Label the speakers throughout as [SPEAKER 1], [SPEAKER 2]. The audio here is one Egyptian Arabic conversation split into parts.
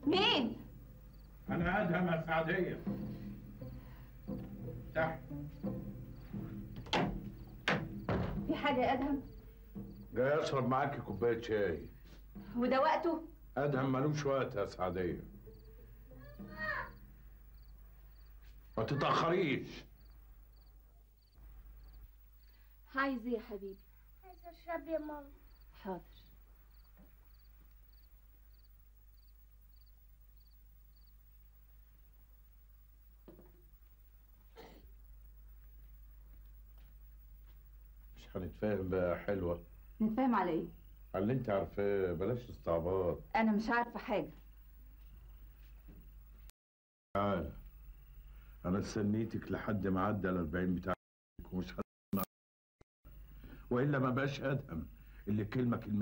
[SPEAKER 1] مين؟
[SPEAKER 2] انا ادهم يا سعديه تحت
[SPEAKER 1] في حاجة يا أدهم؟
[SPEAKER 2] جاي اشرب معاكي كوبايه شاي
[SPEAKER 1] وده وقته؟
[SPEAKER 2] ادهم ملوش وقت يا سعديه ما تتاخريش
[SPEAKER 1] عايز ايه يا حبيبي؟
[SPEAKER 3] عايزة اشرب يا ماما
[SPEAKER 1] حاضر
[SPEAKER 2] مش هنتفاهم بقى يا حلوه
[SPEAKER 1] نتفاهم على ايه؟
[SPEAKER 2] على اللي انت عارفاه بلاش استعباط
[SPEAKER 1] أنا مش عارفة حاجة
[SPEAKER 2] تعالى انا استنيتك لحد ما عدى الأربعين بتاعك ومش هتسمع والا ما بقاش ادهم اللي كلمه كلمه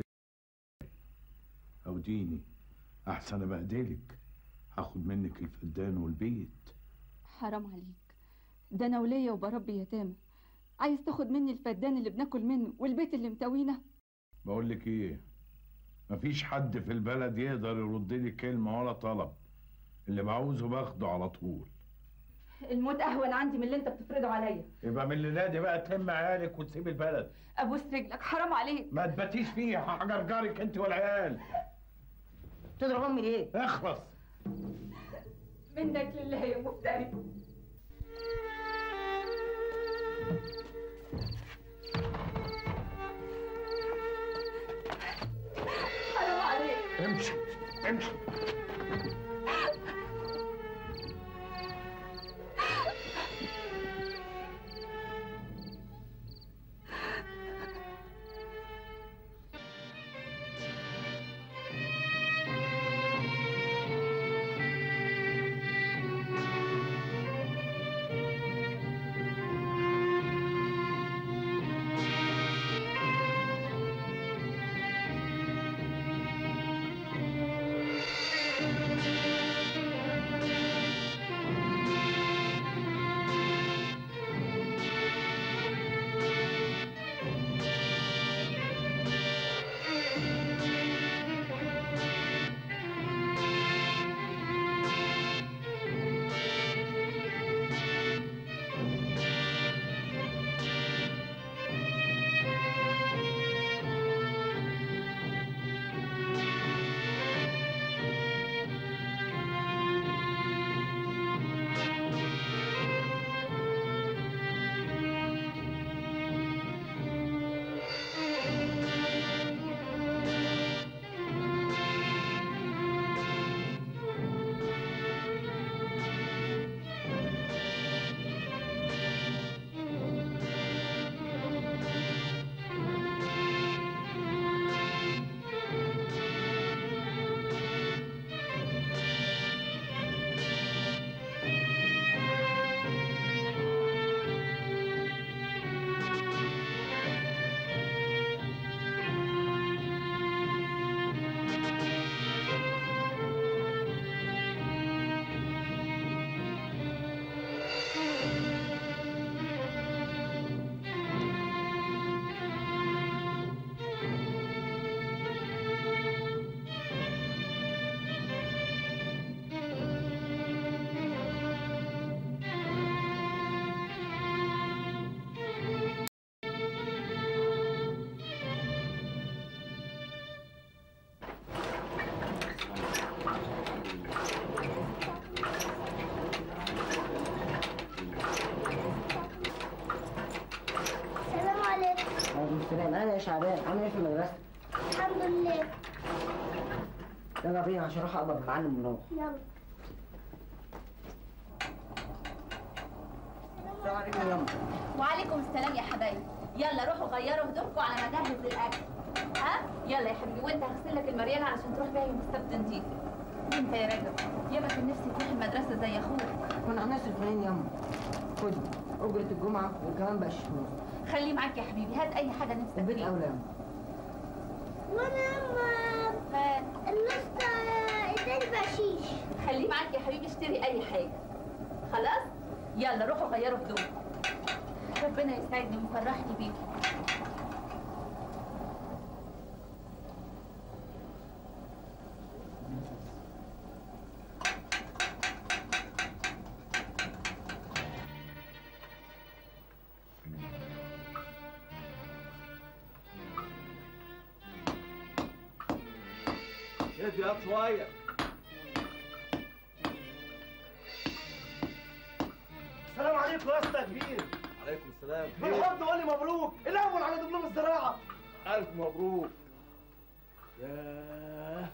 [SPEAKER 2] او ديني احسن ابهدلك هاخد منك الفدان والبيت
[SPEAKER 1] حرام عليك ده أنا ولية وبربي يتامى عايز تاخد مني الفدان اللي بناكل منه والبيت اللي متوينا
[SPEAKER 2] بقول لك ايه مفيش حد في البلد يقدر يرد لي كلمه ولا طلب اللي بعوزه باخده على طول
[SPEAKER 1] الموت أهون عندي من اللي أنت بتفرضه عليا
[SPEAKER 2] يبقى من الليله دي بقى تلم عيالك وتسيب البلد
[SPEAKER 1] أبوس رجلك حرام عليك
[SPEAKER 2] ما تباتيش فيها هجرجرك انت والعيال
[SPEAKER 4] تضرب امي ليه؟
[SPEAKER 2] اخلص
[SPEAKER 1] منك لله يا مفتري حرام عليك
[SPEAKER 2] امشي امشي
[SPEAKER 3] السلام عليكم
[SPEAKER 4] وعليكم السلام انا يا شعبان عامل ايه في المدرسه؟
[SPEAKER 3] الحمد لله
[SPEAKER 4] يلا بينا عشان اروح اقبض المعلم مروح
[SPEAKER 3] يلا
[SPEAKER 4] السلام عليكم يا يما
[SPEAKER 1] وعليكم السلام يا حبايبي يلا روحوا غيروا هدومكم على ما اجهز الاكل ها يلا يا حبيبي وانت هغسل لك المريالة علشان تروح بيها يوم السبت نضيف انت يا رجب يابا كان نفسي تروح المدرسه زي اخوك
[SPEAKER 4] كنا هنصرف منين يما؟ خد اجرة الجمعة وكمان بقى فلوس
[SPEAKER 1] خليه معاك يا حبيبي هات اي حاجه نفسك
[SPEAKER 4] البيت
[SPEAKER 1] فيها
[SPEAKER 4] اولى يما
[SPEAKER 3] وانا ما
[SPEAKER 1] ها،
[SPEAKER 3] النص اداني بقشيش
[SPEAKER 1] خليه معاك يا حبيبي اشتري اي حاجه خلاص يلا روحوا غيروا هدومكم ربنا يسعدني ويفرحني بيكي
[SPEAKER 5] ادي يا شويه
[SPEAKER 6] السلام عليكم يا اسطى كبير
[SPEAKER 5] عليكم السلام
[SPEAKER 6] بالحب قول لي مبروك الاول على دبلوم الزراعه
[SPEAKER 5] الف مبروك ياه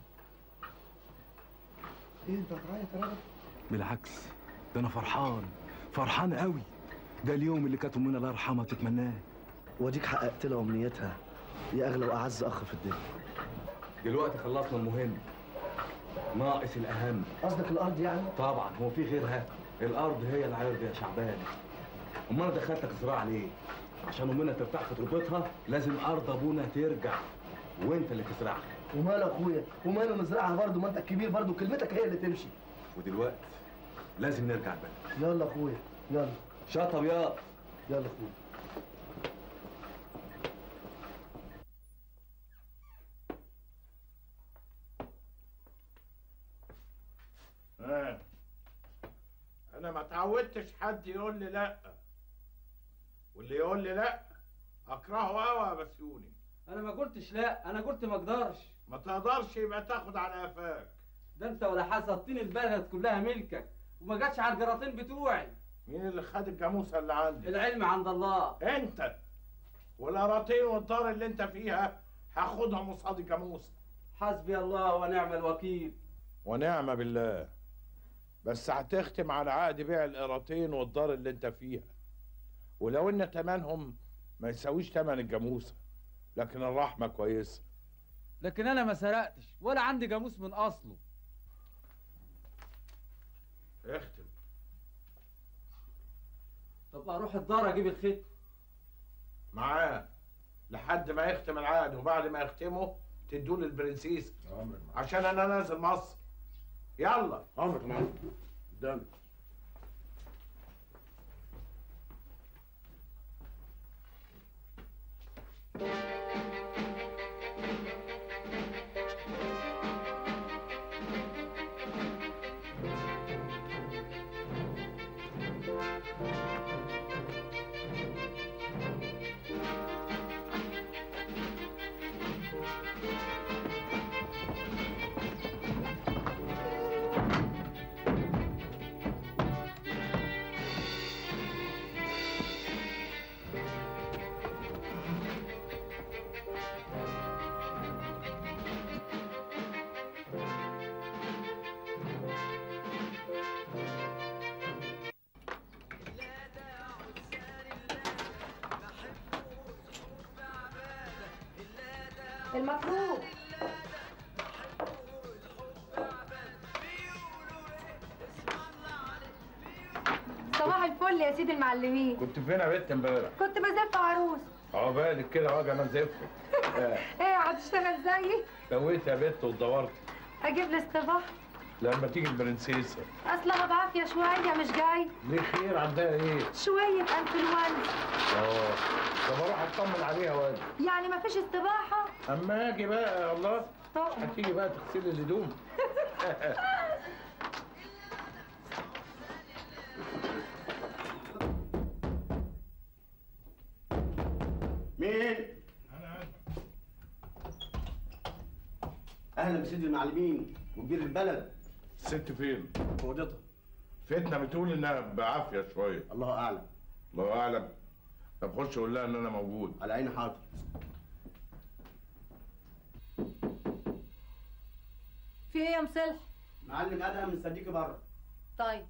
[SPEAKER 6] ايه انت هتعيط يا راجل
[SPEAKER 7] بالعكس ده انا فرحان فرحان قوي ده اليوم اللي كانت امنا الله يرحمها تتمناه
[SPEAKER 6] واديك حققت لها امنيتها يا اغلى واعز اخ في الدنيا
[SPEAKER 5] دلوقتي خلصنا المهم ناقص الاهم
[SPEAKER 6] قصدك الارض يعني
[SPEAKER 5] طبعا هو في غيرها الارض هي العرض يا شعبان امال انا دخلتك صراع ليه عشان امنا ترتاح في تربتها لازم ارض ابونا ترجع وانت اللي تزرعها
[SPEAKER 6] ومال اخويا وماله نزرعها برضه ما انت الكبير برضه كلمتك هي اللي تمشي
[SPEAKER 5] ودلوقتي لازم نرجع البلد
[SPEAKER 6] يلا اخويا يلا
[SPEAKER 5] شطب يا
[SPEAKER 6] يلا اخويا
[SPEAKER 2] ها انا ما تعودتش حد يقول لي لا واللي يقول لي لا اكرهه قوي يا بسيوني
[SPEAKER 8] انا ما قلتش لا انا قلت ما اقدرش
[SPEAKER 2] ما تقدرش يبقى تاخد على قفاك
[SPEAKER 8] ده انت ولا حصدتني البلد كلها ملكك وما جاتش على الجراطين بتوعي
[SPEAKER 2] مين اللي خد الجاموسه اللي عندي
[SPEAKER 8] العلم عند الله
[SPEAKER 2] انت والقراطين والدار اللي انت فيها هاخدهم قصاد الجاموسه
[SPEAKER 8] حسبي الله ونعم الوكيل
[SPEAKER 2] ونعم بالله بس هتختم على عقد بيع القراطين والدار اللي انت فيها ولو ان تمنهم ما يساويش تمن الجاموسه لكن الرحمه كويسه
[SPEAKER 8] لكن انا ما سرقتش ولا عندي جاموس من اصله
[SPEAKER 2] اختم
[SPEAKER 8] طب اروح الدار اجيب الخيط
[SPEAKER 2] معاه لحد ما يختم العقد وبعد ما يختمه تدوا البرنسيس عشان انا نازل مصر يلا
[SPEAKER 5] عمرك معاك قدامك
[SPEAKER 9] المفروض صباح الفل يا سيدي المعلمين
[SPEAKER 2] كنت فين يا بنت امبارح
[SPEAKER 9] كنت بزف عروس
[SPEAKER 2] عقبالك كده اهو انا زفت
[SPEAKER 9] ايه هتشتغل زيي
[SPEAKER 2] سويت يا بنت ودورت
[SPEAKER 9] اجيب لي استباح
[SPEAKER 2] لما تيجي البرنسيسه
[SPEAKER 9] اصلها بعافيه شويه مش جاي
[SPEAKER 2] ليه خير عندها ايه؟
[SPEAKER 9] شويه انفلونزا
[SPEAKER 2] اه طب اروح اطمن عليها واجي
[SPEAKER 9] يعني مفيش استباحه
[SPEAKER 2] اما اجي بقى يا الله
[SPEAKER 9] طب
[SPEAKER 2] هتيجي بقى تغسلي الهدوم
[SPEAKER 10] مين؟ اهلا بسيدي المعلمين وكبير البلد
[SPEAKER 2] الست فين؟
[SPEAKER 10] في اوضتها
[SPEAKER 2] فتنة بتقول انها بعافية شوية
[SPEAKER 10] الله اعلم
[SPEAKER 2] الله اعلم طب خش قول لها ان انا موجود
[SPEAKER 10] على عيني حاضر
[SPEAKER 9] في ايه يا مصلح
[SPEAKER 10] معلم ادهم مستنيكي بره
[SPEAKER 9] طيب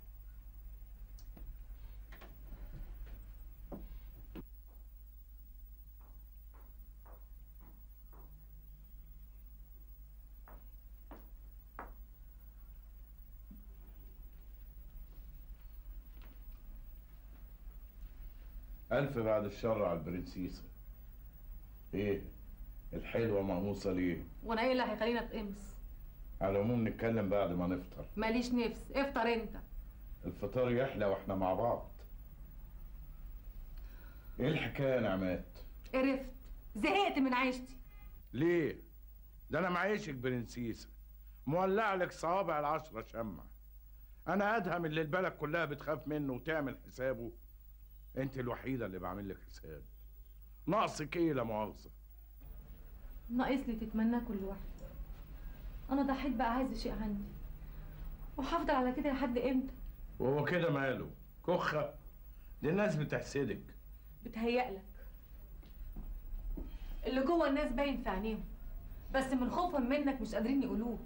[SPEAKER 2] ألف بعد الشر على البرنسيسة إيه؟ الحلوة مقموصة ليه؟
[SPEAKER 9] وانا ايه اللي هيخليني اتقمص
[SPEAKER 2] على العموم نتكلم بعد ما نفطر
[SPEAKER 9] ماليش نفس افطر انت
[SPEAKER 2] الفطار يحلى واحنا مع بعض ايه الحكاية يا نعمات؟
[SPEAKER 9] قرفت زهقت من عيشتي
[SPEAKER 2] ليه؟ ده انا معيشك برنسيسة مولع لك صوابع العشرة شمع انا ادهم اللي البلد كلها بتخاف منه وتعمل حسابه انت الوحيدة اللي بعمل لك حساب ناقصك ايه لا مؤاخذة
[SPEAKER 9] ناقص لي تتمنى كل واحد انا ضحيت بقى عايزه شيء عندي وهفضل على كده لحد امتى
[SPEAKER 2] وهو كده ماله كخه دي الناس بتحسدك
[SPEAKER 9] بتهيألك اللي جوه الناس باين في عينيهم بس من خوفهم منك مش قادرين يقولوه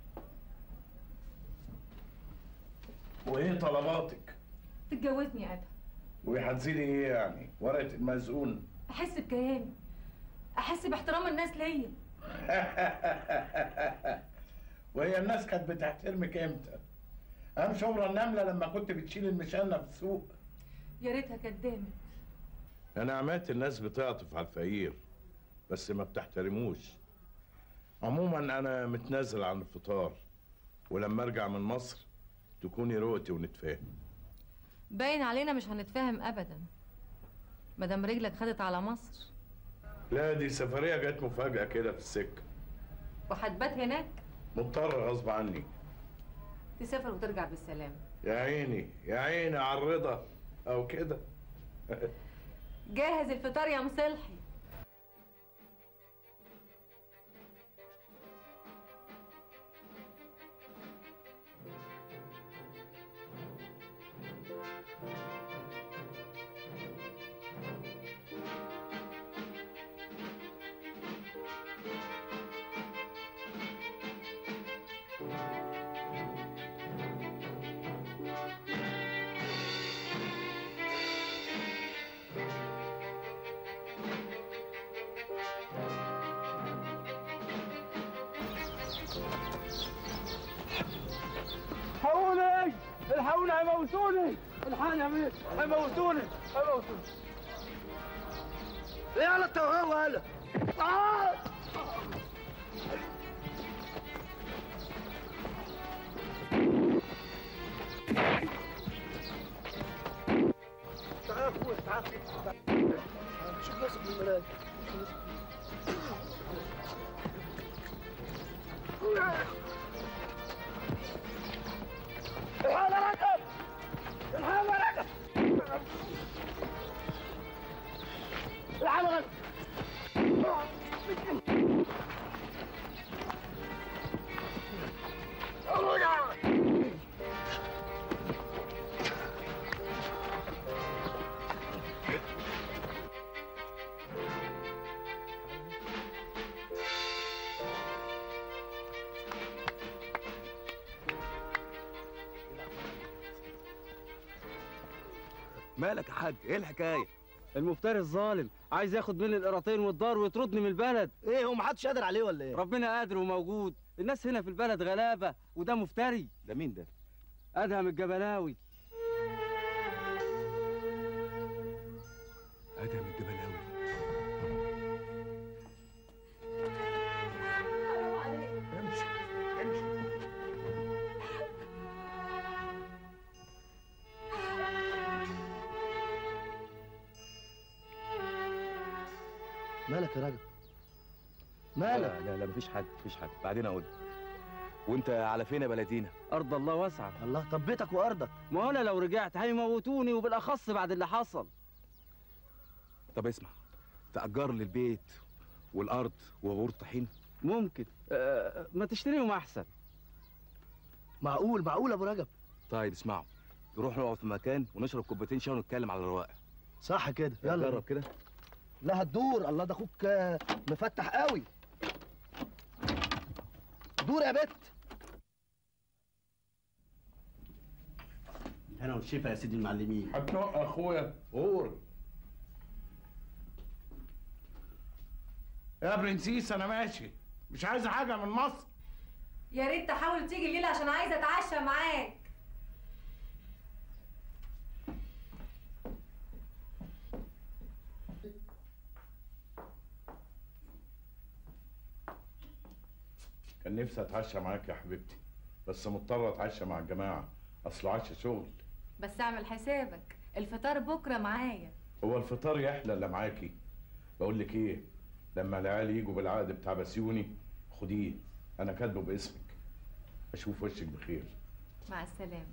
[SPEAKER 2] وايه طلباتك
[SPEAKER 9] تتجوزني يا ادهم
[SPEAKER 2] وهتزيدي ايه يعني ورقه المزقون
[SPEAKER 9] احس بكياني احس باحترام الناس ليا
[SPEAKER 2] وهي الناس كانت بتحترمك امتى ام شبرا النمله لما كنت بتشيل المشانه في السوق
[SPEAKER 9] يا ريتها كدامت
[SPEAKER 2] انا عمات الناس بتعطف على الفقير بس ما بتحترموش عموما انا متنازل عن الفطار ولما ارجع من مصر تكوني روقتي ونتفاهم
[SPEAKER 9] باين علينا مش هنتفاهم ابدا مادام رجلك خدت على مصر
[SPEAKER 2] لا دي سفريه جت مفاجاه كده في السكه
[SPEAKER 9] وهتبات هناك
[SPEAKER 2] مضطر غصب عني
[SPEAKER 9] تسافر وترجع بالسلامه
[SPEAKER 2] يا عيني يا عيني على الرضا او كده
[SPEAKER 9] جهز الفطار يا مصلحي
[SPEAKER 8] الحقوني الحقوني هيموتوني الحقني يا ميت هيموتوني هيموتوني
[SPEAKER 6] ايه يالا التوهان ولا تعال تعال يا اخويا تعال تعال. شوف نفسك من المرايه الحال يا رجل الحال يا رجل الحال يا رجل
[SPEAKER 5] مالك يا حاج ايه الحكايه
[SPEAKER 8] المفتري الظالم عايز ياخد مني القراطين والدار ويطردني من البلد
[SPEAKER 6] ايه هو محدش قادر عليه ولا ايه
[SPEAKER 8] ربنا قادر وموجود الناس هنا في البلد غلابه وده مفتري
[SPEAKER 5] ده مين ده
[SPEAKER 8] ادهم الجبلاوي
[SPEAKER 7] ادهم الجبلاوي
[SPEAKER 2] امشي امشي
[SPEAKER 6] مالك يا راجل
[SPEAKER 5] لا
[SPEAKER 6] مالك
[SPEAKER 5] لا لا مفيش حد مفيش حد بعدين اقول وانت على فين يا بلدينا
[SPEAKER 8] ارض الله واسعه
[SPEAKER 6] الله طب بيتك وارضك
[SPEAKER 8] ما هو انا لو رجعت هيموتوني وبالاخص بعد اللي حصل
[SPEAKER 5] طب اسمع تأجر لي البيت والارض وغور طحين
[SPEAKER 8] ممكن أه ما تشتريهم احسن
[SPEAKER 6] معقول معقول يا ابو رجب
[SPEAKER 5] طيب اسمعوا نروح نقعد في مكان ونشرب كوبايتين شاي ونتكلم على الرواق
[SPEAKER 6] صح كده يلا
[SPEAKER 5] جرب كده
[SPEAKER 6] لا هتدور الله ده اخوك آه، مفتح قوي دور يا بت
[SPEAKER 10] هنا والشفا يا سيدي المعلمين
[SPEAKER 2] هتنق اخويا قول يا برنسيس انا ماشي مش عايز حاجه من مصر
[SPEAKER 9] يا ريت تحاول تيجي الليله عشان عايزه اتعشى معاك
[SPEAKER 2] كان نفسي اتعشى معاك يا حبيبتي بس مضطر اتعشى مع الجماعه اصل عشا شغل
[SPEAKER 9] بس اعمل حسابك الفطار بكره معايا
[SPEAKER 2] هو الفطار يحلى الا معاكي بقول لك ايه لما العيال يجوا بالعقد بتاع بسيوني خديه انا كاتبه باسمك اشوف وشك بخير
[SPEAKER 9] مع السلامه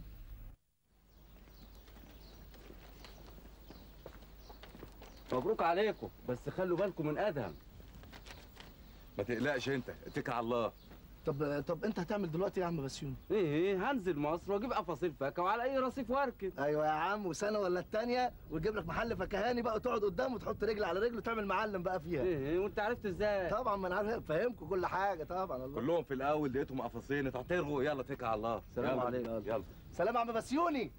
[SPEAKER 8] مبروك عليكم بس خلوا بالكم من ادهم
[SPEAKER 5] ما تقلقش انت اتكل على الله
[SPEAKER 6] طب طب انت هتعمل دلوقتي ايه يا عم بسيوني
[SPEAKER 8] ايه هنزل مصر واجيب قفاصيل فاكهه وعلى اي رصيف واركب
[SPEAKER 6] ايوه يا عم وسنه ولا التانيه وتجيب لك محل فكهاني بقى وتقعد قدامه وتحط رجل على رجل وتعمل معلم بقى فيها
[SPEAKER 8] ايه وانت عرفت ازاي
[SPEAKER 6] طبعا ما انا عارف فاهمكم كل حاجه طبعا الله
[SPEAKER 5] كلهم في الاول لقيتهم قفصين اتعتروا يلا اتكل على الله
[SPEAKER 6] سلام
[SPEAKER 5] يلا.
[SPEAKER 6] عليك.
[SPEAKER 5] يلا
[SPEAKER 6] سلام يا عم بسيوني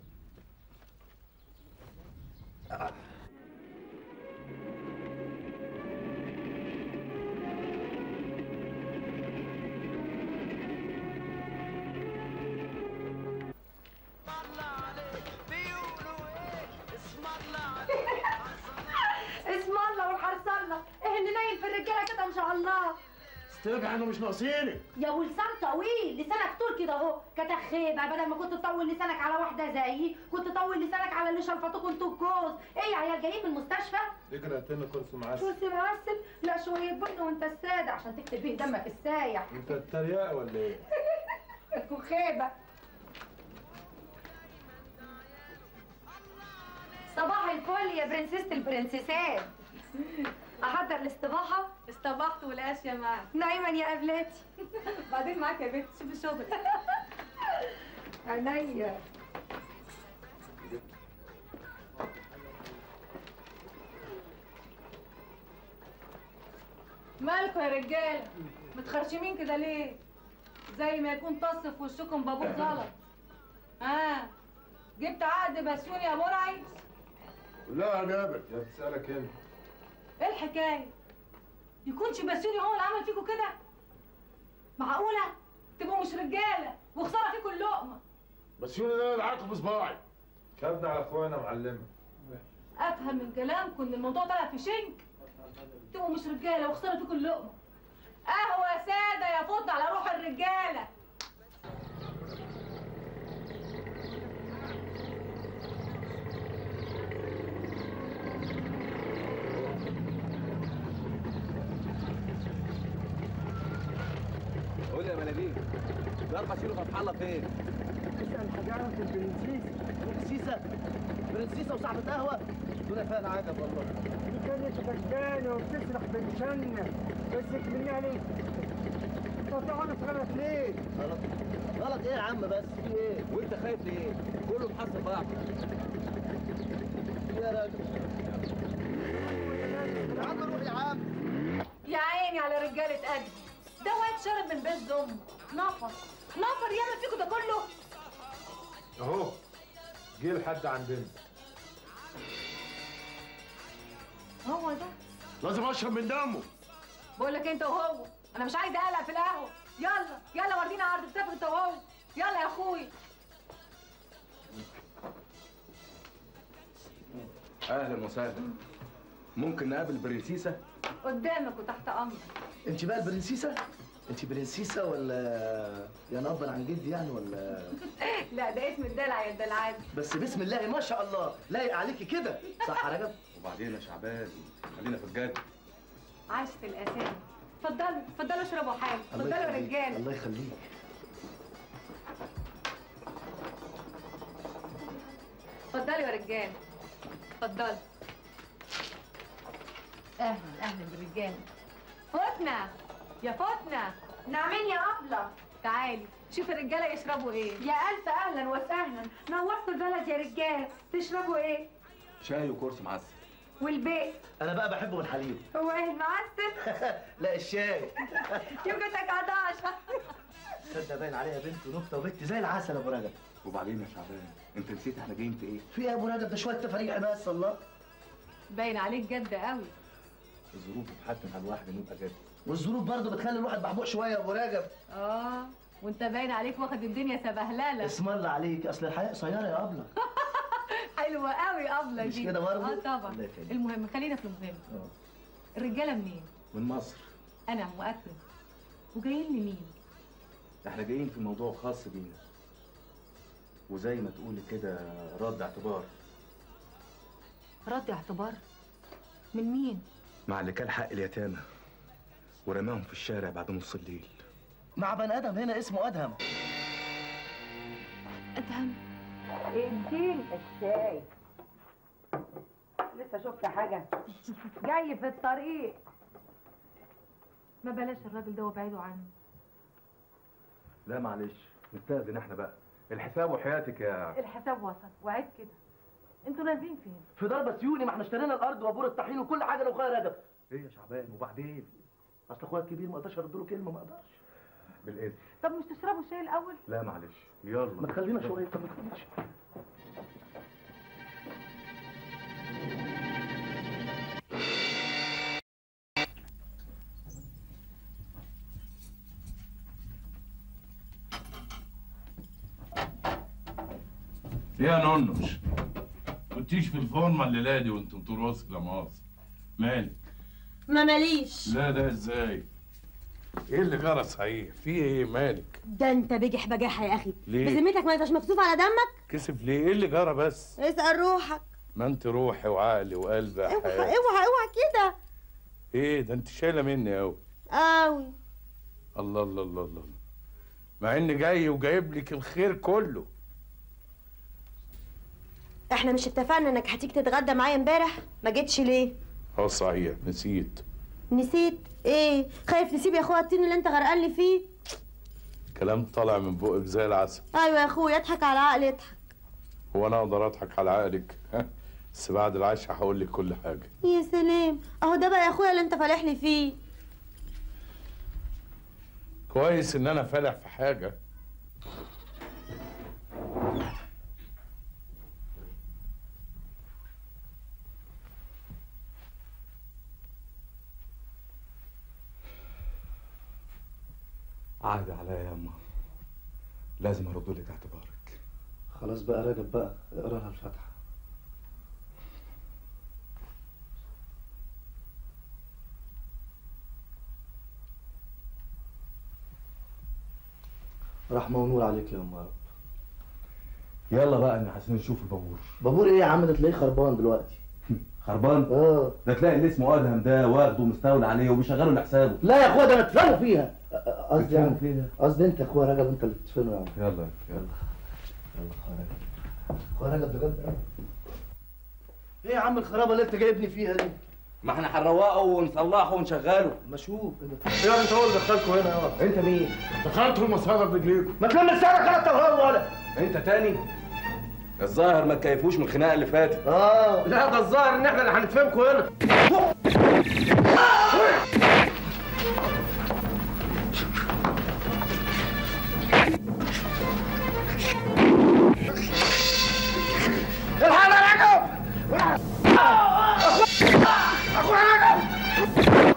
[SPEAKER 11] اسم الله والحرس الله ايه اللي نايم في الرجاله كده ان شاء الله
[SPEAKER 6] استرجع انه مش ناقصينك
[SPEAKER 11] يا ولسان طويل لسانك طول كده اهو كتخيبه بدل ما كنت تطول لسانك على واحده زيي كنت تطول لسانك على اللي شلفطوكوا انتوا الجوز ايه يا عيال جايين من المستشفى
[SPEAKER 12] اقرا تاني كرسي معسل
[SPEAKER 11] كرسي معسل لا شويه بن وانت الساده عشان تكتب بيه دمك السايح
[SPEAKER 12] انت بتتريق ولا ايه؟
[SPEAKER 11] تكون خيبه صباح الفل يا برنسيسة البرنسيسات احضر الاستباحه
[SPEAKER 9] استبحت والاشياء معاك
[SPEAKER 11] نايما يا قبلتي
[SPEAKER 9] بعدين معاك يا بنت شوفي الشغل
[SPEAKER 11] عينيا
[SPEAKER 9] مالكوا يا رجاله متخرشمين كده ليه زي ما يكون طص في وشكم بابور زلط ها جبت عقد بسيوني يا مرعي
[SPEAKER 12] لا يا جابر يا بتسألك انت
[SPEAKER 9] ايه الحكايه يكونش بسيوني هو اللي عمل فيكوا كده معقوله تبقوا مش رجاله وخساره فيكوا اللقمه
[SPEAKER 12] بسيوني ده اللي عاقب بصباعي شدنا على اخوانا معلمه
[SPEAKER 9] افهم من كلامكم ان الموضوع طلع في شنك تبقوا مش رجاله وخساره فيكوا اللقمه قهوه يا ساده يا فض على روح الرجاله
[SPEAKER 5] قول لي يا ملالين ضربه شيلو فتح الله فين؟
[SPEAKER 6] اسال حاجه في البرنسيسه برنسيسه برنسيسه وصاحبه قهوه دول فيها العجب والله
[SPEAKER 4] دي كانت غلبانه وبتسرح بالجنه بس منها ليه؟ تقطعنا في غلط ليه؟
[SPEAKER 6] غلط غلط ايه يا عم بس في ايه؟
[SPEAKER 5] وانت خايف ليه؟ كله محصل بعض
[SPEAKER 6] يا راجل يا عم روح يا عم
[SPEAKER 9] يا عيني على رجاله قد ده واد شرب من بيت امه نفر نفر يعمل فيكوا ده كله
[SPEAKER 12] اهو جه لحد عندنا
[SPEAKER 9] هو ده
[SPEAKER 2] لازم اشرب من دمه
[SPEAKER 9] بقول لك انت وهو انا مش عايزه اقلق في القهوه يلا يلا ورينا عرض كتافك انت وهو يلا يا اخوي
[SPEAKER 5] اهلا وسهلا ممكن نقابل برنسيسه؟
[SPEAKER 9] قدامك وتحت امرك
[SPEAKER 6] انت بقى البرنسيسه؟ انت برنسيسه ولا يا نبر عن جدي يعني ولا
[SPEAKER 9] لا ده اسم الدلع يا الدلعات
[SPEAKER 6] بس بسم الله ما شاء الله لايق عليكي كده صح يا رجب؟
[SPEAKER 5] وبعدين يا شعبان خلينا في الجد
[SPEAKER 9] عاشت الاسامي اتفضلوا اتفضلوا اشربوا حاجه
[SPEAKER 6] الله
[SPEAKER 9] اتفضلوا يا
[SPEAKER 6] يخليك،
[SPEAKER 9] رجاله
[SPEAKER 6] الله يخليك
[SPEAKER 9] اتفضلوا يا رجاله اتفضلوا اهلا اهلا بالرجاله فتنة يا فتنة
[SPEAKER 11] نعمين يا أبلة
[SPEAKER 9] تعالي شوف الرجاله يشربوا ايه
[SPEAKER 11] يا ألف أهلا وسهلا نورتوا البلد يا رجال تشربوا إيه؟
[SPEAKER 5] شاي وكرسي معسل
[SPEAKER 11] والبيت
[SPEAKER 6] انا بقى بحبه بالحليب
[SPEAKER 11] هو إيه المعسل؟
[SPEAKER 6] لا الشاي
[SPEAKER 11] يوجدك عطاشة
[SPEAKER 6] تصدق باين عليها بنت ونكته وبنت زي العسل يا ابو رجب
[SPEAKER 5] وبعدين يا شعبان انت نسيت احنا جايين في ايه؟
[SPEAKER 6] في ايه يا ابو رجب ده شويه تفاريح بس الله
[SPEAKER 9] باين عليك جد قوي
[SPEAKER 5] الظروف بتحتم على الواحد انه يبقى جد
[SPEAKER 6] والظروف برضه بتخلي الواحد محبوق شويه يا ابو رجب
[SPEAKER 9] اه وانت باين عليك واخد الدنيا سبهلله
[SPEAKER 6] اسم الله عليك اصل الحياه قصيره يا ابله
[SPEAKER 9] حلوه قوي قبله
[SPEAKER 6] مش
[SPEAKER 9] دي
[SPEAKER 6] كده برضه؟
[SPEAKER 9] اه طبعا
[SPEAKER 6] الله يخليك.
[SPEAKER 9] المهم خلينا في المهم
[SPEAKER 6] آه.
[SPEAKER 9] الرجاله منين
[SPEAKER 5] من مصر
[SPEAKER 9] انا واكرم وجايين لمين
[SPEAKER 5] احنا جايين في موضوع خاص بينا وزي ما تقولي كده رد اعتبار
[SPEAKER 9] رد اعتبار من مين
[SPEAKER 5] مع اللي كان حق اليتامى ورماهم في الشارع بعد نص الليل
[SPEAKER 6] مع بني ادم هنا اسمه ادهم
[SPEAKER 9] ادهم
[SPEAKER 11] اديني الشاي لسه شفت حاجة جاي في الطريق
[SPEAKER 9] ما بلاش الراجل ده وابعدوا عنه
[SPEAKER 5] لا معلش نستأذن احنا بقى الحساب وحياتك يا
[SPEAKER 9] الحساب وصل وعيب كده انتوا نازلين فين
[SPEAKER 6] في دار بسيوني ما احنا اشترينا الارض وابور الطحين وكل حاجه لو خير رجب
[SPEAKER 5] ايه يا شعبان وبعدين
[SPEAKER 6] اصل اخويا الكبير ما اقدرش ارد له كلمه ما اقدرش
[SPEAKER 5] بالاذن
[SPEAKER 9] طب مش تشربوا شاي الاول
[SPEAKER 5] لا معلش يلا
[SPEAKER 6] ما تخلينا شويه طب ما تخليناش
[SPEAKER 2] يا نونش كنتيش في الفورمه الليله دي وانت بترقصي لا مؤاخذه مالك
[SPEAKER 13] ما ماليش
[SPEAKER 2] لا ده ازاي ايه اللي جرى صحيح في ايه مالك
[SPEAKER 13] ده انت بجح بجاحة يا اخي
[SPEAKER 2] ليه؟
[SPEAKER 13] بذمتك ما انتش مكسوف على دمك
[SPEAKER 2] كسف ليه ايه اللي جرى بس
[SPEAKER 13] اسأل روحك
[SPEAKER 2] ما انت روحي وعقلي وقلبي يا
[SPEAKER 13] اوعى
[SPEAKER 2] حياتي
[SPEAKER 13] اوعى اوعى كده
[SPEAKER 2] ايه ده انت شايله مني قوي
[SPEAKER 13] قوي
[SPEAKER 2] الله الله الله الله مع اني جاي وجايب لك الخير كله
[SPEAKER 13] احنا مش اتفقنا انك هتيجي تتغدى معايا امبارح ما جيتش ليه
[SPEAKER 2] اه صحيح نسيت
[SPEAKER 13] نسيت ايه خايف نسيب يا اخويا الطين اللي انت غرقان لي فيه
[SPEAKER 2] كلام طالع من بقك زي العسل
[SPEAKER 13] ايوه يا اخويا اضحك على عقلي اضحك
[SPEAKER 2] هو انا اقدر اضحك على عقلك بس بعد العشاء هقول لك كل حاجه
[SPEAKER 13] يا سلام اهو ده بقى يا اخويا اللي انت فالح لي فيه
[SPEAKER 2] كويس ان انا فالح في حاجه
[SPEAKER 5] عادي عليا يا اما لازم ارد لك اعتبارك
[SPEAKER 6] خلاص بقى رجب بقى اقرا لها الفاتحه رحمه ونور عليك يا ام رب
[SPEAKER 5] يلا بقى احنا عايزين نشوف البابور
[SPEAKER 6] بابور ايه يا عم ده تلاقيه خربان دلوقتي
[SPEAKER 5] خربان
[SPEAKER 6] اه
[SPEAKER 5] ده تلاقي اللي اسمه ادهم ده واخده ومستولى عليه وبيشغله لحسابه
[SPEAKER 6] لا يا اخويا ده انا اتفهموا فيها أ- أ- قصدي
[SPEAKER 5] بتفهموا
[SPEAKER 6] يعني
[SPEAKER 5] فيها؟
[SPEAKER 6] قصدي انت يا اخويا رجب انت اللي بتدفنه يا عم
[SPEAKER 5] يلا يلا
[SPEAKER 6] يلا اخويا رجب اخويا رجب بجد ايه يا عم الخرابه اللي انت جايبني فيها دي
[SPEAKER 5] ما احنا هنروقه ونصلحه ونشغله
[SPEAKER 6] ما اشوف
[SPEAKER 12] يا انت هو اللي دخلكوا هنا يا
[SPEAKER 6] انت مين؟
[SPEAKER 12] دخلتوا المصادر برجليكم
[SPEAKER 6] ما تلم لسانك انت وهو ولا
[SPEAKER 5] انت تاني الظاهر ما تكيفوش من الخناقه اللي فاتت
[SPEAKER 6] اه
[SPEAKER 12] لا ده الظاهر ان احنا اللي هنتفهمكم هنا
[SPEAKER 6] الحق يا رجب اخويا رجب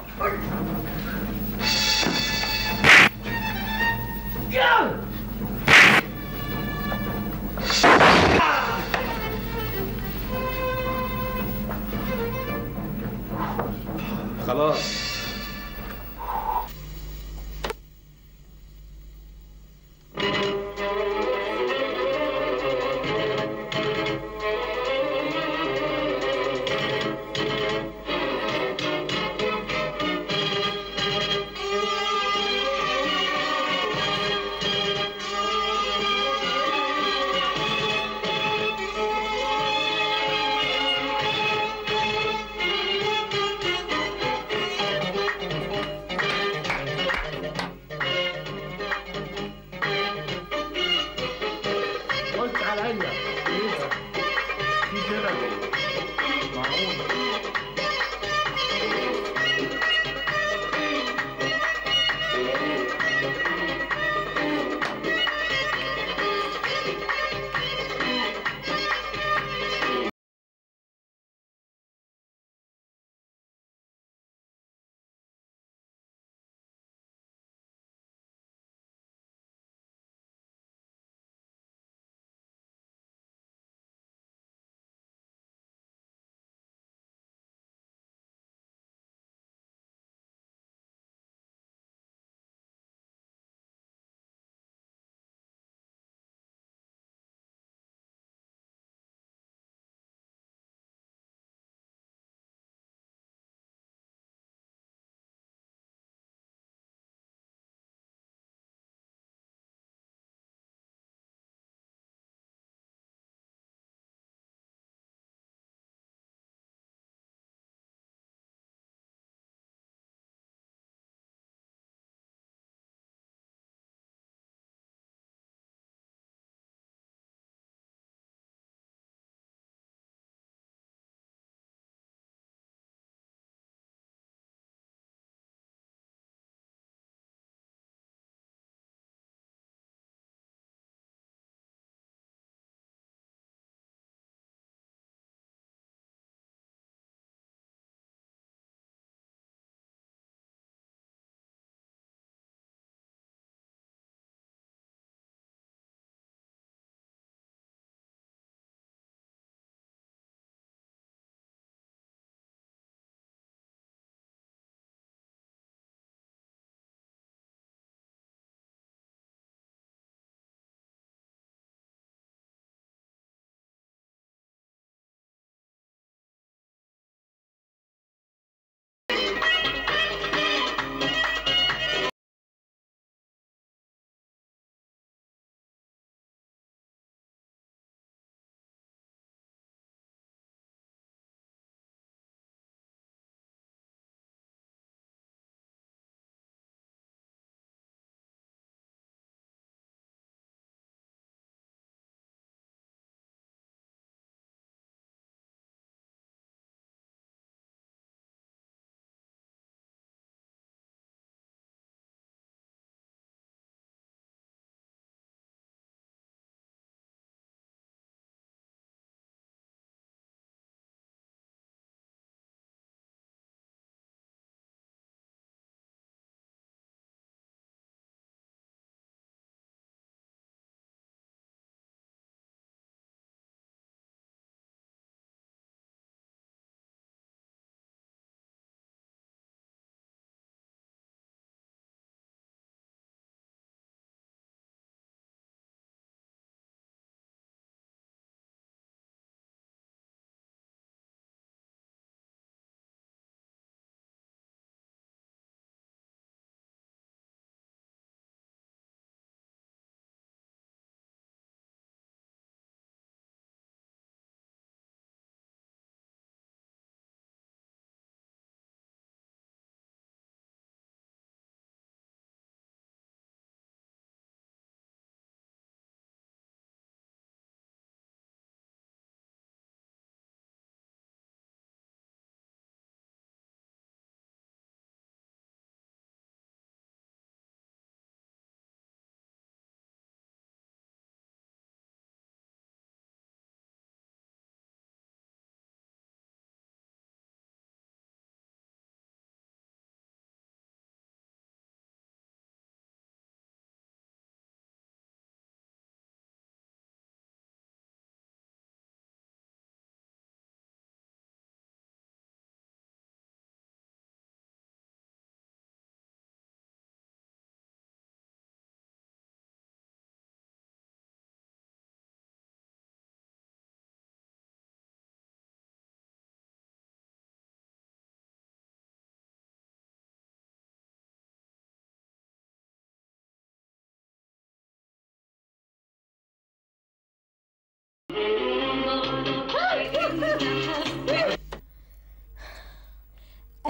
[SPEAKER 6] يلا
[SPEAKER 5] خلاص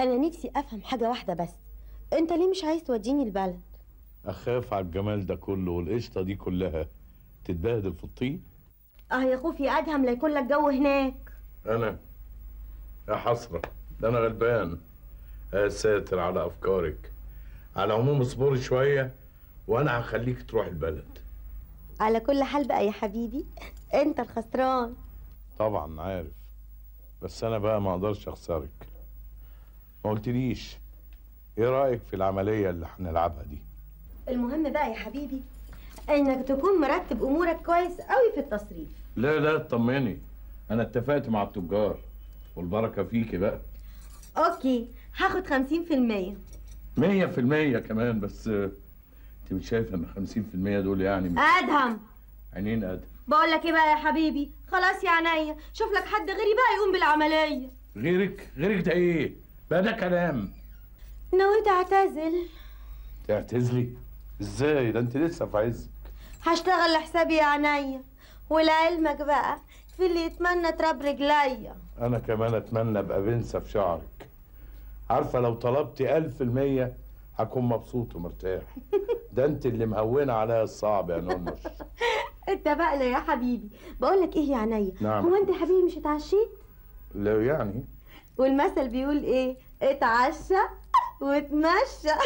[SPEAKER 13] انا نفسي افهم حاجه واحده بس انت ليه مش عايز توديني البلد
[SPEAKER 2] اخاف على الجمال ده كله والقشطه دي كلها تتبهدل في الطين
[SPEAKER 13] اه يا خوفي ادهم لا يكون لك جو هناك
[SPEAKER 2] انا يا حسره ده انا غلبان يا ساتر على افكارك على العموم اصبري شويه وانا هخليك تروح البلد
[SPEAKER 13] على كل حال بقى يا حبيبي انت الخسران
[SPEAKER 2] طبعا عارف بس انا بقى ما اقدرش اخسرك ما قلتليش ايه رايك في العمليه اللي هنلعبها دي
[SPEAKER 13] المهم بقى يا حبيبي انك تكون مرتب امورك كويس قوي في التصريف
[SPEAKER 2] لا لا اطمني انا اتفقت مع التجار والبركه فيكي بقى
[SPEAKER 13] اوكي هاخد خمسين في المية
[SPEAKER 2] مية في المية كمان بس آه، انت مش شايفه ان خمسين في المية دول يعني مش
[SPEAKER 13] ادهم
[SPEAKER 2] عينين قد
[SPEAKER 13] بقول لك ايه بقى يا حبيبي خلاص يا عينيا شوف لك حد غيري بقى يقوم بالعمليه
[SPEAKER 2] غيرك غيرك ده ايه بقى ده كلام
[SPEAKER 13] نويت اعتزل
[SPEAKER 2] تعتزلي ازاي ده انت لسه في عزك
[SPEAKER 13] هشتغل لحسابي يا عينيا ولعلمك بقى في اللي يتمنى تراب رجليا
[SPEAKER 2] انا كمان اتمنى ابقى بنسى في شعرك عارفه لو طلبتي ألف المية هكون مبسوط ومرتاح ده انت اللي مهونه عليا الصعب يا نونش
[SPEAKER 13] اتفقنا يا حبيبي بقول لك ايه يا عينيا
[SPEAKER 2] نعم.
[SPEAKER 13] هو انت يا حبيبي مش اتعشيت
[SPEAKER 2] لو يعني
[SPEAKER 13] والمثل بيقول ايه اتعشى واتمشى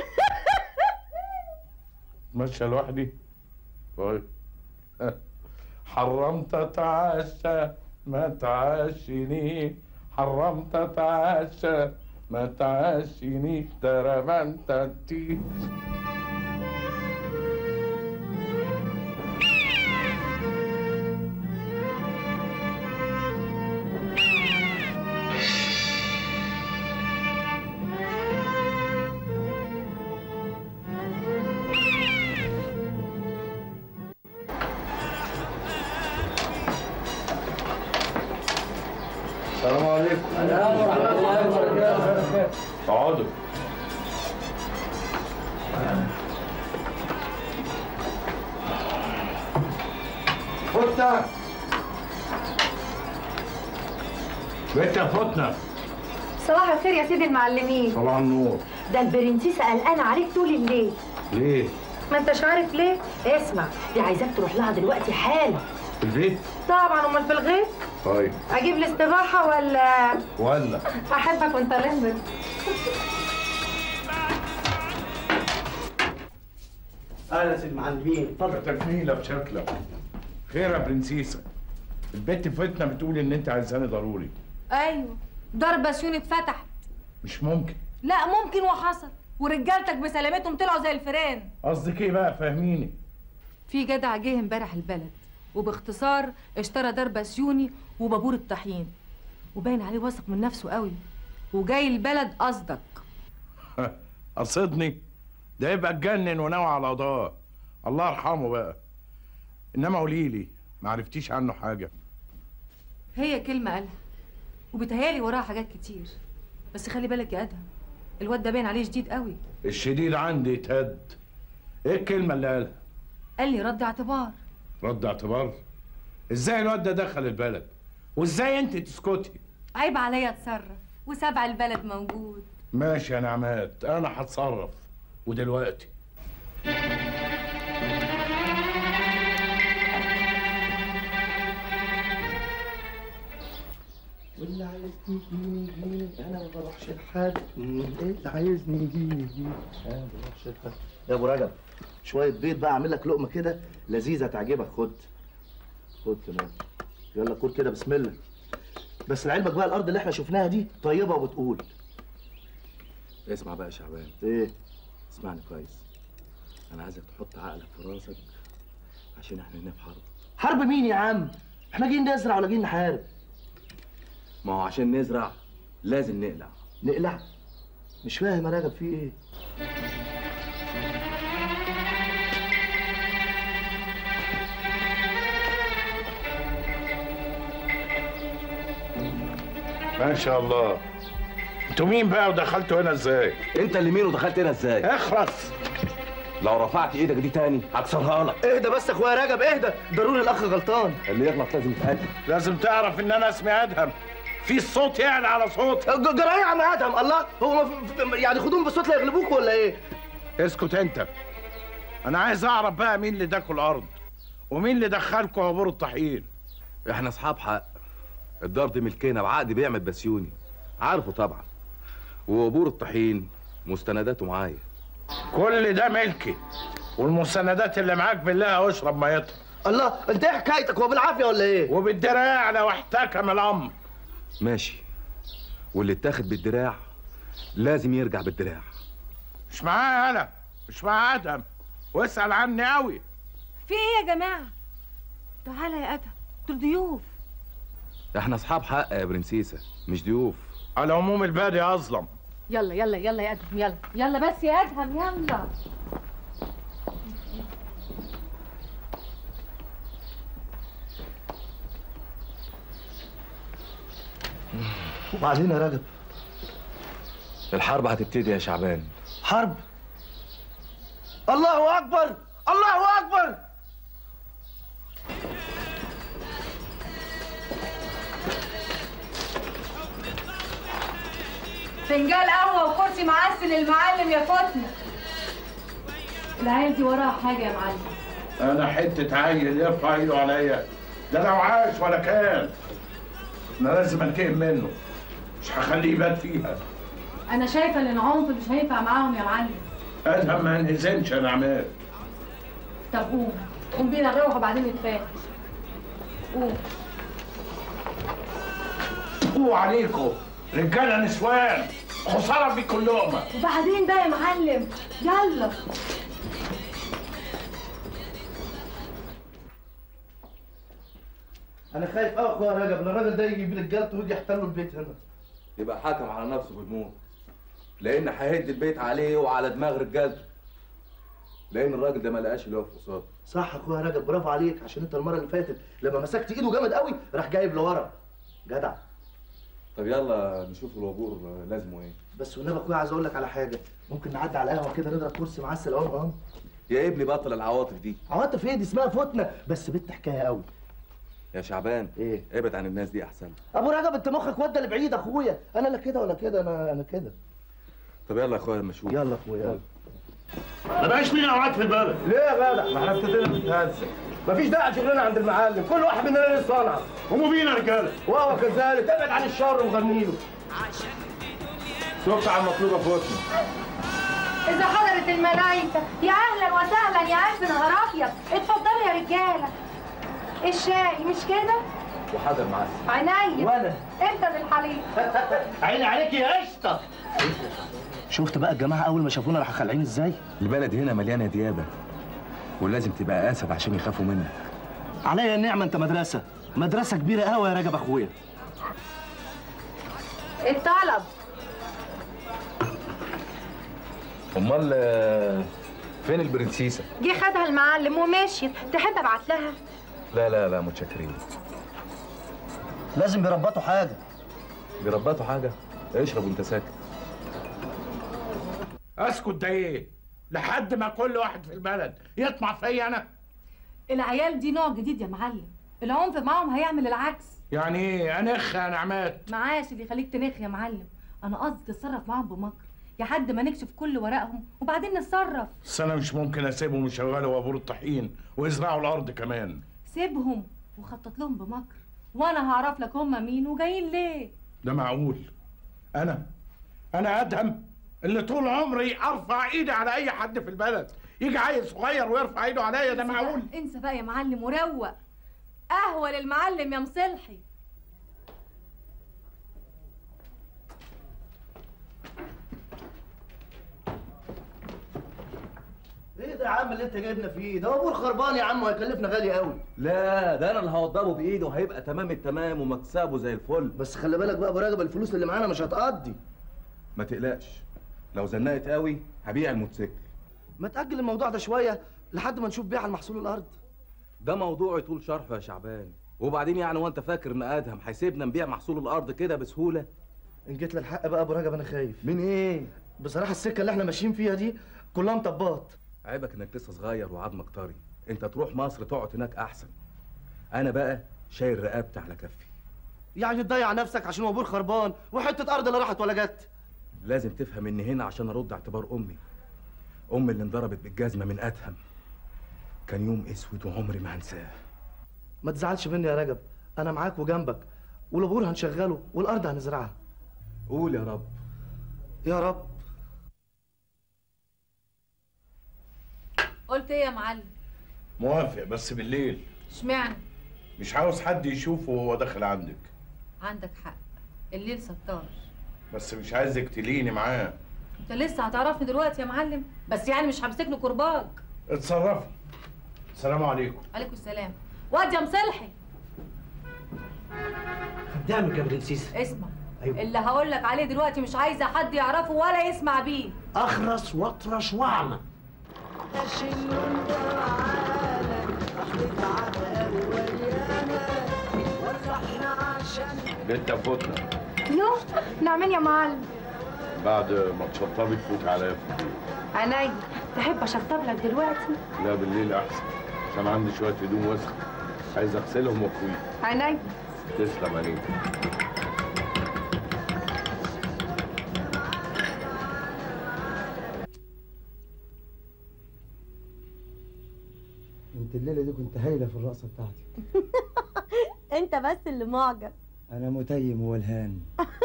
[SPEAKER 2] ماشيه لوحدي طيب حرمت اتعشى ما تعشيني حرمت اتعشى ما تعشيني ترمنت تي
[SPEAKER 6] السلام عليكم
[SPEAKER 2] اقعدوا
[SPEAKER 6] فتة
[SPEAKER 2] بنت يا فتنة
[SPEAKER 11] صباح الخير يا سيدي المعلمين
[SPEAKER 2] صباح النور
[SPEAKER 11] ده البرنسيسة قلقانة عليك طول الليل
[SPEAKER 2] ليه
[SPEAKER 11] ما انتش عارف ليه اسمع دي عايزاك تروح لها دلوقتي حالا
[SPEAKER 2] في البيت
[SPEAKER 11] طبعا امال في الغيط
[SPEAKER 2] طيب
[SPEAKER 11] اجيب لي استباحة ولا
[SPEAKER 2] ولا
[SPEAKER 11] احبك وانت لمبر
[SPEAKER 6] اهلا يا سيدي المعلمين اتفضل
[SPEAKER 2] تكميلة بشكلك خير يا برنسيسة البت فتنة بتقول ان انت عايزاني ضروري
[SPEAKER 9] ايوه ضربة سيون اتفتح
[SPEAKER 2] مش ممكن
[SPEAKER 9] لا ممكن وحصل ورجالتك بسلامتهم طلعوا زي الفيران
[SPEAKER 2] قصدك ايه بقى فاهميني
[SPEAKER 9] في جدع جه امبارح البلد وباختصار اشترى ضربة سيوني وبابور الطحين وباين عليه واثق من نفسه قوي وجاي البلد قصدك
[SPEAKER 2] قصدني ده يبقى اتجنن وناوي على قضاء الله يرحمه بقى انما قولي لي ما عرفتيش عنه حاجه
[SPEAKER 9] هي كلمة قالها وبتهيالي وراها حاجات كتير بس خلي بالك يا ادهم الواد ده باين عليه شديد قوي
[SPEAKER 2] الشديد عندي اتهد ايه الكلمه اللي قالها
[SPEAKER 9] قال لي رد اعتبار
[SPEAKER 2] رد اعتبار ازاي الواد ده دخل البلد وازاي انت تسكتي
[SPEAKER 9] عيب عليا اتصرف وسبع البلد موجود
[SPEAKER 2] ماشي يا نعمات انا هتصرف ودلوقتي
[SPEAKER 6] واللي عايزني يجيني يجيني انا ما بروحش لحد اللي عايزني يجيني يجيني انا ما بروحش لحد يا ابو رجب شويه بيض بقى اعمل لك لقمه كده لذيذه تعجبك خد خد كمان يلا كل كده بسم الله بس لعلمك بقى الارض اللي احنا شفناها دي طيبه وبتقول
[SPEAKER 5] اسمع بقى يا شعبان
[SPEAKER 6] ايه
[SPEAKER 5] اسمعني كويس انا عايزك تحط عقلك في راسك عشان احنا هنا في حرب
[SPEAKER 6] حرب مين يا عم احنا جايين نزرع ولا جايين نحارب
[SPEAKER 5] ما هو عشان نزرع لازم نقلع
[SPEAKER 6] نقلع مش فاهم يا رجب في ايه
[SPEAKER 2] ما شاء الله انتوا مين بقى ودخلتوا هنا ازاي
[SPEAKER 5] انت اللي مين ودخلت هنا ازاي
[SPEAKER 2] اخرس
[SPEAKER 5] لو رفعت ايدك دي تاني هكسرها لك
[SPEAKER 6] اهدى بس يا اخويا رجب اهدى ضروري الاخ غلطان
[SPEAKER 5] اللي يغلط لازم يتقدم
[SPEAKER 2] لازم تعرف ان انا اسمي ادهم في الصوت يعلى على صوت
[SPEAKER 6] جرايه يا عم ادهم الله هو ما في- يعني خدوهم بالصوت لا يغلبوك ولا ايه
[SPEAKER 2] اسكت انت انا عايز اعرف بقى مين اللي داكوا الارض ومين اللي دخلكوا عبور الطحين
[SPEAKER 5] احنا اصحاب حق الدار دي ملكنا بعقد بيعمل بسيوني عارفه طبعا وبور الطحين مستنداته معايا
[SPEAKER 2] كل ده ملكي والمستندات اللي معاك بالله اشرب ميتها
[SPEAKER 6] الله انت ايه حكايتك هو بالعافيه ولا ايه
[SPEAKER 2] وبالدراع لو احتكم الامر
[SPEAKER 5] ماشي واللي اتاخد بالدراع لازم يرجع بالدراع
[SPEAKER 2] مش معايا انا مش مع ادم واسال عني قوي
[SPEAKER 11] في ايه يا جماعه تعالى يا ادهم دول ضيوف
[SPEAKER 5] احنا اصحاب حق يا برنسيسه مش ضيوف
[SPEAKER 2] على عموم البادي اظلم
[SPEAKER 9] يلا يلا يلا يا ادهم يلا يلا بس يا ادهم يلا
[SPEAKER 6] وبعدين يا رجب
[SPEAKER 5] الحرب هتبتدي يا شعبان
[SPEAKER 6] حرب الله اكبر الله اكبر
[SPEAKER 9] فنجان قهوه وكرسي معسل للمعلم يا فتنه العيال دي وراها حاجه يا معلم
[SPEAKER 2] انا حته عيل يرفع ايده عليا ده لو عاش ولا كان انا لازم انتقم منه مش هخليه يبات فيها
[SPEAKER 9] انا شايفه ان العنف مش هينفع معاهم يا معلم
[SPEAKER 2] ادهم ما انهزمش يا نعمان
[SPEAKER 9] طب قوم قوم بينا نروح وبعدين نتفاهم قوم
[SPEAKER 2] هو عليكم رجاله نسوان خساره في كل لقمه
[SPEAKER 9] وبعدين بقى يا معلم يلا
[SPEAKER 6] انا خايف قوي يا اخويا رجب ان الراجل ده يجي برجالته ويجي يحتلوا البيت هنا
[SPEAKER 5] يبقى حكم على نفسه بالموت لان هيهد البيت عليه وعلى دماغ رجالته لان الراجل ده ما لقاش اللي يقف قصاده
[SPEAKER 6] صح يا اخويا رجب برافو عليك عشان انت المره اللي فاتت لما مسكت ايده جامد قوي راح جايب لورا جدع
[SPEAKER 5] طب يلا نشوف الوابور لازمه ايه
[SPEAKER 6] بس والنبي يا اخويا عايز اقول لك على حاجه ممكن نعدي على القهوه كده نضرب كرسي معسل اهو اهو
[SPEAKER 5] يا ابني بطل العواطف دي
[SPEAKER 6] عواطف ايه دي اسمها فتنه بس بنت حكايه قوي
[SPEAKER 5] يا شعبان
[SPEAKER 6] ايه
[SPEAKER 5] ابعد عن الناس دي احسن
[SPEAKER 6] ابو رجب انت مخك ودى لبعيد اخويا انا لا كده ولا كده انا انا كده
[SPEAKER 5] طب يلا يا اخويا لما اشوف
[SPEAKER 6] يلا يا اخويا يلا
[SPEAKER 12] ما بقاش مين قاعد في البلد
[SPEAKER 6] ليه يا جدع؟ ما احنا ابتدينا نتهزق مفيش داعي شغلنا عند المعلم كل واحد مننا ليه صنعه
[SPEAKER 12] قوموا بينا يا رجاله
[SPEAKER 6] وهو كذلك ابعد عن الشر وغني له
[SPEAKER 2] شفت على المطلوبه فوتني
[SPEAKER 11] اذا حضرت الملايكه يا اهلا وسهلا يا الف نهار ابيض اتفضلوا يا رجاله الشاي مش كده
[SPEAKER 5] وحاضر معسل
[SPEAKER 11] عينيا
[SPEAKER 6] وانا
[SPEAKER 11] انت بالحليب
[SPEAKER 6] عيني عليك يا قشطه شفت بقى الجماعه اول ما شافونا راحوا خالعين ازاي
[SPEAKER 5] البلد هنا مليانه ديابه ولازم تبقى اسد عشان يخافوا منك
[SPEAKER 6] عليا النعمه انت مدرسه مدرسه كبيره قوي يا رجب اخويا
[SPEAKER 11] الطلب
[SPEAKER 5] امال آه، فين البرنسيسه
[SPEAKER 11] جه خدها المعلم ومشيت تحب ابعت لها
[SPEAKER 5] لا لا لا متشكرين
[SPEAKER 6] لازم بيربطوا حاجه
[SPEAKER 5] بيربطوا حاجه اشرب وانت ساكت
[SPEAKER 2] اسكت ده ايه لحد ما كل واحد في البلد يطمع فيا انا
[SPEAKER 9] العيال دي نوع جديد يا معلم العنف معاهم هيعمل العكس
[SPEAKER 2] يعني ايه انخ يا نعمات
[SPEAKER 9] معاش اللي يخليك تنخ يا معلم انا قصدي تتصرف معاهم بمكر لحد ما نكشف كل ورقهم وبعدين نتصرف
[SPEAKER 2] بس انا مش ممكن اسيبهم يشغلوا وابور الطحين ويزرعوا الارض كمان
[SPEAKER 9] سيبهم وخطط لهم بمكر وانا هعرف لك هم مين وجايين ليه
[SPEAKER 2] ده معقول انا انا ادهم اللي طول عمري ارفع ايدي على اي حد في البلد يجي عيل صغير ويرفع ايده عليا ده
[SPEAKER 9] انسى
[SPEAKER 2] معقول
[SPEAKER 9] بقى- انسى بقى يا معلم وروق قهوه للمعلم يا مصلحي
[SPEAKER 6] ايه ده يا عم اللي انت جايبنا فيه ده ابور خربان يا عم وهيكلفنا غالي قوي
[SPEAKER 5] لا ده انا اللي هوضبه بايدي وهيبقى تمام التمام ومكسبه زي الفل
[SPEAKER 6] بس خلي بالك بقى ابو رجب الفلوس اللي معانا مش هتقضي
[SPEAKER 5] ما تقلقش لو زنقت قوي هبيع الموتوسيكل
[SPEAKER 6] ما تاجل الموضوع ده شويه لحد ما نشوف بيع المحصول الارض
[SPEAKER 5] ده موضوع يطول شرحه يا شعبان وبعدين يعني وانت فاكر ان ادهم هيسيبنا نبيع محصول الارض كده بسهوله
[SPEAKER 6] ان جيت للحق بقى ابو رجب انا خايف
[SPEAKER 5] من ايه
[SPEAKER 6] بصراحه السكه اللي احنا ماشيين فيها دي كلها مطبات
[SPEAKER 5] عيبك انك لسه صغير وعظمك طري انت تروح مصر تقعد هناك احسن انا بقى شايل رقبتي على كفي
[SPEAKER 6] يعني تضيع نفسك عشان وابور خربان وحته ارض لا راحت ولا جت
[SPEAKER 5] لازم تفهم اني هنا عشان ارد اعتبار امي امي اللي انضربت بالجزمه من ادهم كان يوم اسود وعمري ما هنساه
[SPEAKER 6] ما تزعلش مني يا رجب انا معاك وجنبك والابور هنشغله والارض هنزرعها
[SPEAKER 5] قول يا رب
[SPEAKER 6] يا رب
[SPEAKER 9] قلت ايه يا معلم
[SPEAKER 2] موافق بس بالليل
[SPEAKER 9] اشمعنى
[SPEAKER 2] مش عاوز حد يشوفه وهو داخل عندك
[SPEAKER 9] عندك حق الليل ستار
[SPEAKER 2] بس مش عايزك تليني معاه
[SPEAKER 9] انت لسه هتعرفني دلوقتي يا معلم بس يعني مش همسك له كرباج
[SPEAKER 2] اتصرفي السلام عليكم
[SPEAKER 9] عليكم السلام واد يا مصلحي
[SPEAKER 10] خدامك يا برنسيس
[SPEAKER 9] اسمع
[SPEAKER 10] أيوة.
[SPEAKER 9] اللي هقول لك عليه دلوقتي مش عايزه حد يعرفه ولا يسمع بيه
[SPEAKER 10] اخرس واطرش واعمى
[SPEAKER 2] بنت فوتنا
[SPEAKER 3] يو نعمين يا معلم
[SPEAKER 2] بعد ما تشطبي تفوت عليا في البيت
[SPEAKER 11] عينيا تحب اشطب لك دلوقتي
[SPEAKER 2] لا بالليل احسن عشان عندي شويه هدوم وسخ عايز اغسلهم واكويهم
[SPEAKER 11] عينيا
[SPEAKER 2] تسلم عليك
[SPEAKER 4] انت الليله دي كنت هايله في الرقصه بتاعتي
[SPEAKER 13] انت بس اللي معجب
[SPEAKER 4] انا متيم والهان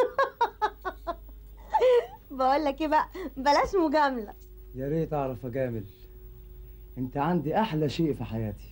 [SPEAKER 13] بقول لك ايه بقى بلاش مجامله
[SPEAKER 4] يا ريت اعرف اجامل انت عندي احلى شيء في حياتي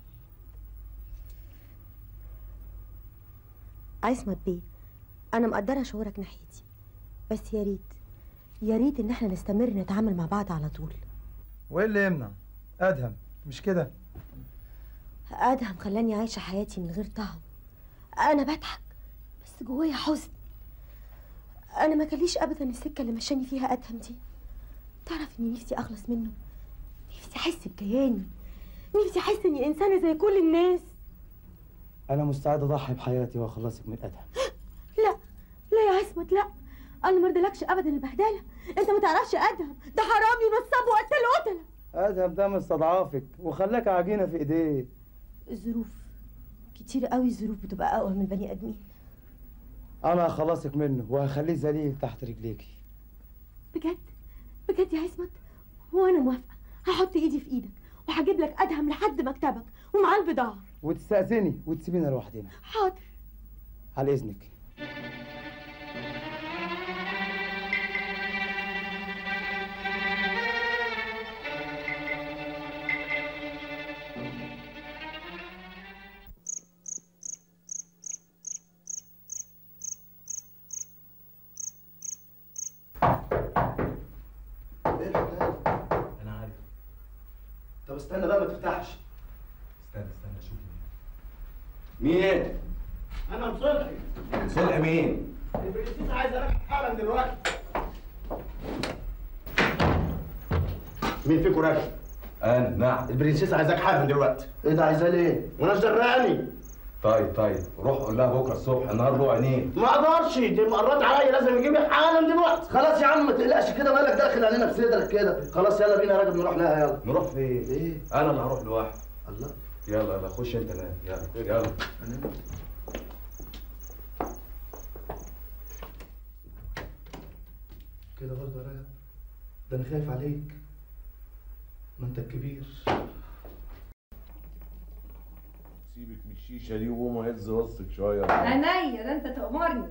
[SPEAKER 13] عصمت بيه انا مقدره شعورك ناحيتي بس يا ريت يا ريت ان احنا نستمر نتعامل مع بعض على طول
[SPEAKER 14] وايه اللي يمنع ادهم مش كده
[SPEAKER 13] ادهم خلاني عايشه حياتي من غير طعم انا بضحك بس جوايا حزن انا ما كليش ابدا السكه اللي مشاني فيها ادهم دي تعرف اني نفسي اخلص منه نفسي احس بكياني نفسي احس اني انسانه زي كل الناس
[SPEAKER 4] انا مستعد اضحي بحياتي واخلصك من ادهم
[SPEAKER 13] لا لا يا عصمت لا انا ما ارضلكش ابدا البهدله انت ما تعرفش ادهم ده حرامي ونصاب وقتل قتله
[SPEAKER 4] ادهم ده مستضعفك وخلاك عجينه في ايديه
[SPEAKER 13] الظروف كتير قوي الظروف بتبقى اقوى من البني ادمين
[SPEAKER 4] انا هخلصك منه وهخليه ذليل تحت رجليكي
[SPEAKER 13] بجد بجد يا عصمت وانا موافقه هحط ايدي في ايدك وهجيب لك ادهم لحد مكتبك ومعاه البضاعه
[SPEAKER 4] وتستأذني وتسيبينا لوحدنا
[SPEAKER 13] حاضر
[SPEAKER 4] على اذنك
[SPEAKER 5] انا عارف
[SPEAKER 6] طب استنى بقى ما تفتحش
[SPEAKER 5] استنى استنى اشوف مين مين
[SPEAKER 10] انا مصلحي
[SPEAKER 5] صلح مين
[SPEAKER 10] البرنسيس عايزه اراجع حالا دلوقتي مين فيكم راجع؟
[SPEAKER 5] انا نعم
[SPEAKER 10] البرنسيس عايزاك حالا دلوقتي
[SPEAKER 6] ايه ده عايزاه ليه؟
[SPEAKER 10] وانا دراني
[SPEAKER 5] طيب طيب روح قول لها بكره الصبح النهار له عينين
[SPEAKER 10] ما اقدرش دي مقرات عليا لازم يجيب لي حالا دلوقتي
[SPEAKER 6] خلاص يا عم ما تقلقش كده مالك داخل علينا بصدرك كده خلاص يلا بينا يا راجل نروح لها يلا
[SPEAKER 5] نروح فين؟
[SPEAKER 6] ايه؟
[SPEAKER 5] انا اللي هروح لوحدي
[SPEAKER 6] الله
[SPEAKER 5] يلا يلا خش انت نام يلا يلا
[SPEAKER 6] كده برضه يا رجب ده انا خايف عليك ما انت الكبير
[SPEAKER 2] سيبك من الشيشه دي وقوم هز وسطك شويه
[SPEAKER 9] عينيا ده انت تأمرني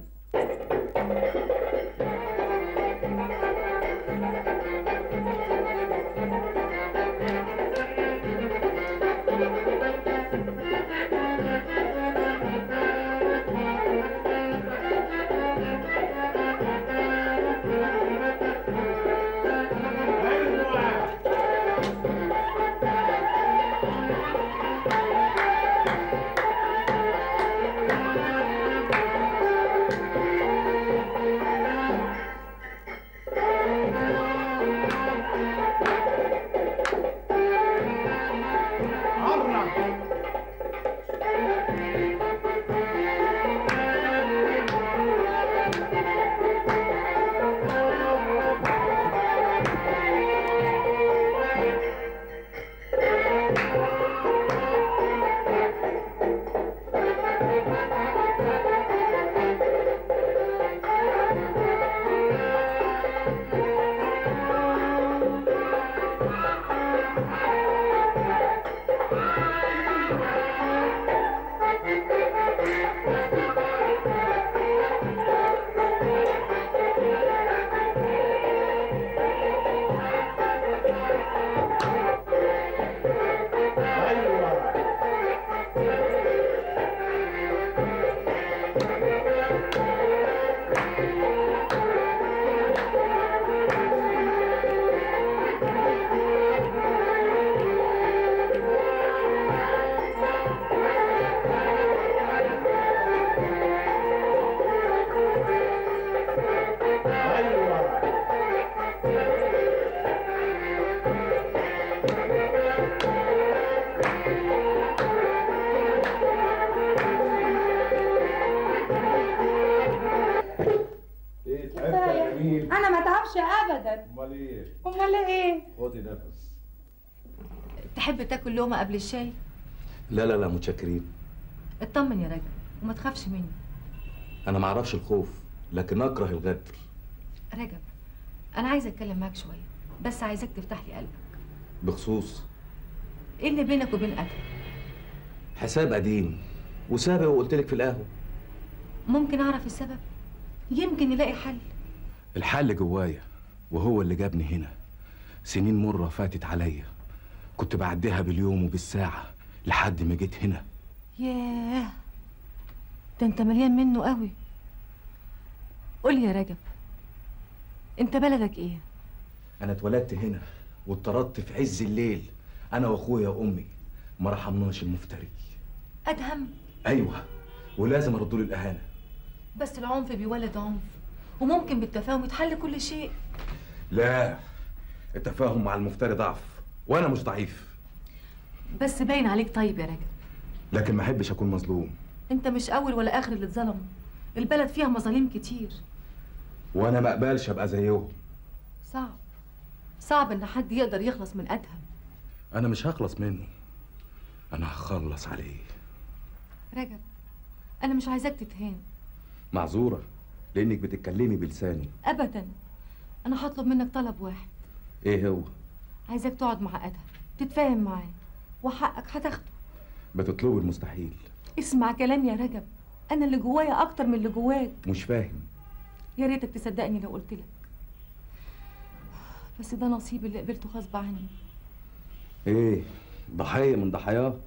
[SPEAKER 9] اعرفش ابدا
[SPEAKER 2] امال ايه
[SPEAKER 9] امال ايه
[SPEAKER 2] خدي نفس
[SPEAKER 15] تحب تاكل لقمه قبل الشاي
[SPEAKER 5] لا لا لا متشكرين
[SPEAKER 15] اطمن يا راجل وما تخافش مني
[SPEAKER 5] انا ما اعرفش الخوف لكن اكره الغدر
[SPEAKER 15] رجب انا عايزه اتكلم معاك شويه بس عايزاك تفتح لي قلبك
[SPEAKER 5] بخصوص
[SPEAKER 15] ايه اللي بينك وبين ادهم
[SPEAKER 5] حساب قديم وسابق وقلت لك في القهوه
[SPEAKER 15] ممكن اعرف السبب يمكن نلاقي حل
[SPEAKER 7] الحل جوايا وهو اللي جابني هنا سنين مرة فاتت عليا كنت بعديها باليوم وبالساعة لحد ما جيت هنا
[SPEAKER 15] ياه ده انت مليان منه قوي قول يا رجب انت بلدك ايه
[SPEAKER 5] انا اتولدت هنا واتطردت في عز الليل انا واخويا وامي ما رحمناش المفتري
[SPEAKER 15] ادهم
[SPEAKER 5] ايوه ولازم اردوا له الاهانه
[SPEAKER 15] بس العنف بيولد عنف وممكن بالتفاهم يتحل كل شيء
[SPEAKER 5] لا التفاهم مع المفتري ضعف وانا مش ضعيف
[SPEAKER 15] بس باين عليك طيب يا رجب
[SPEAKER 7] لكن ما احبش اكون مظلوم
[SPEAKER 15] انت مش اول ولا اخر اللي اتظلموا البلد فيها مظالم كتير
[SPEAKER 5] وانا ما اقبلش ابقى زيهم
[SPEAKER 15] صعب صعب ان حد يقدر يخلص من ادهم
[SPEAKER 7] انا مش هخلص منه انا هخلص عليه
[SPEAKER 15] رجب انا مش عايزاك تتهان
[SPEAKER 5] معذوره لانك بتتكلمي بلساني
[SPEAKER 15] ابدا انا هطلب منك طلب واحد
[SPEAKER 5] ايه هو
[SPEAKER 15] عايزاك تقعد مع ادهم تتفاهم معاه وحقك هتاخده
[SPEAKER 5] بتطلبي المستحيل
[SPEAKER 15] اسمع كلامي يا رجب انا اللي جوايا اكتر من اللي جواك
[SPEAKER 5] مش فاهم
[SPEAKER 15] يا ريتك تصدقني لو قلت لك بس ده نصيب اللي قبلته غصب عني
[SPEAKER 5] ايه ضحيه من ضحاياه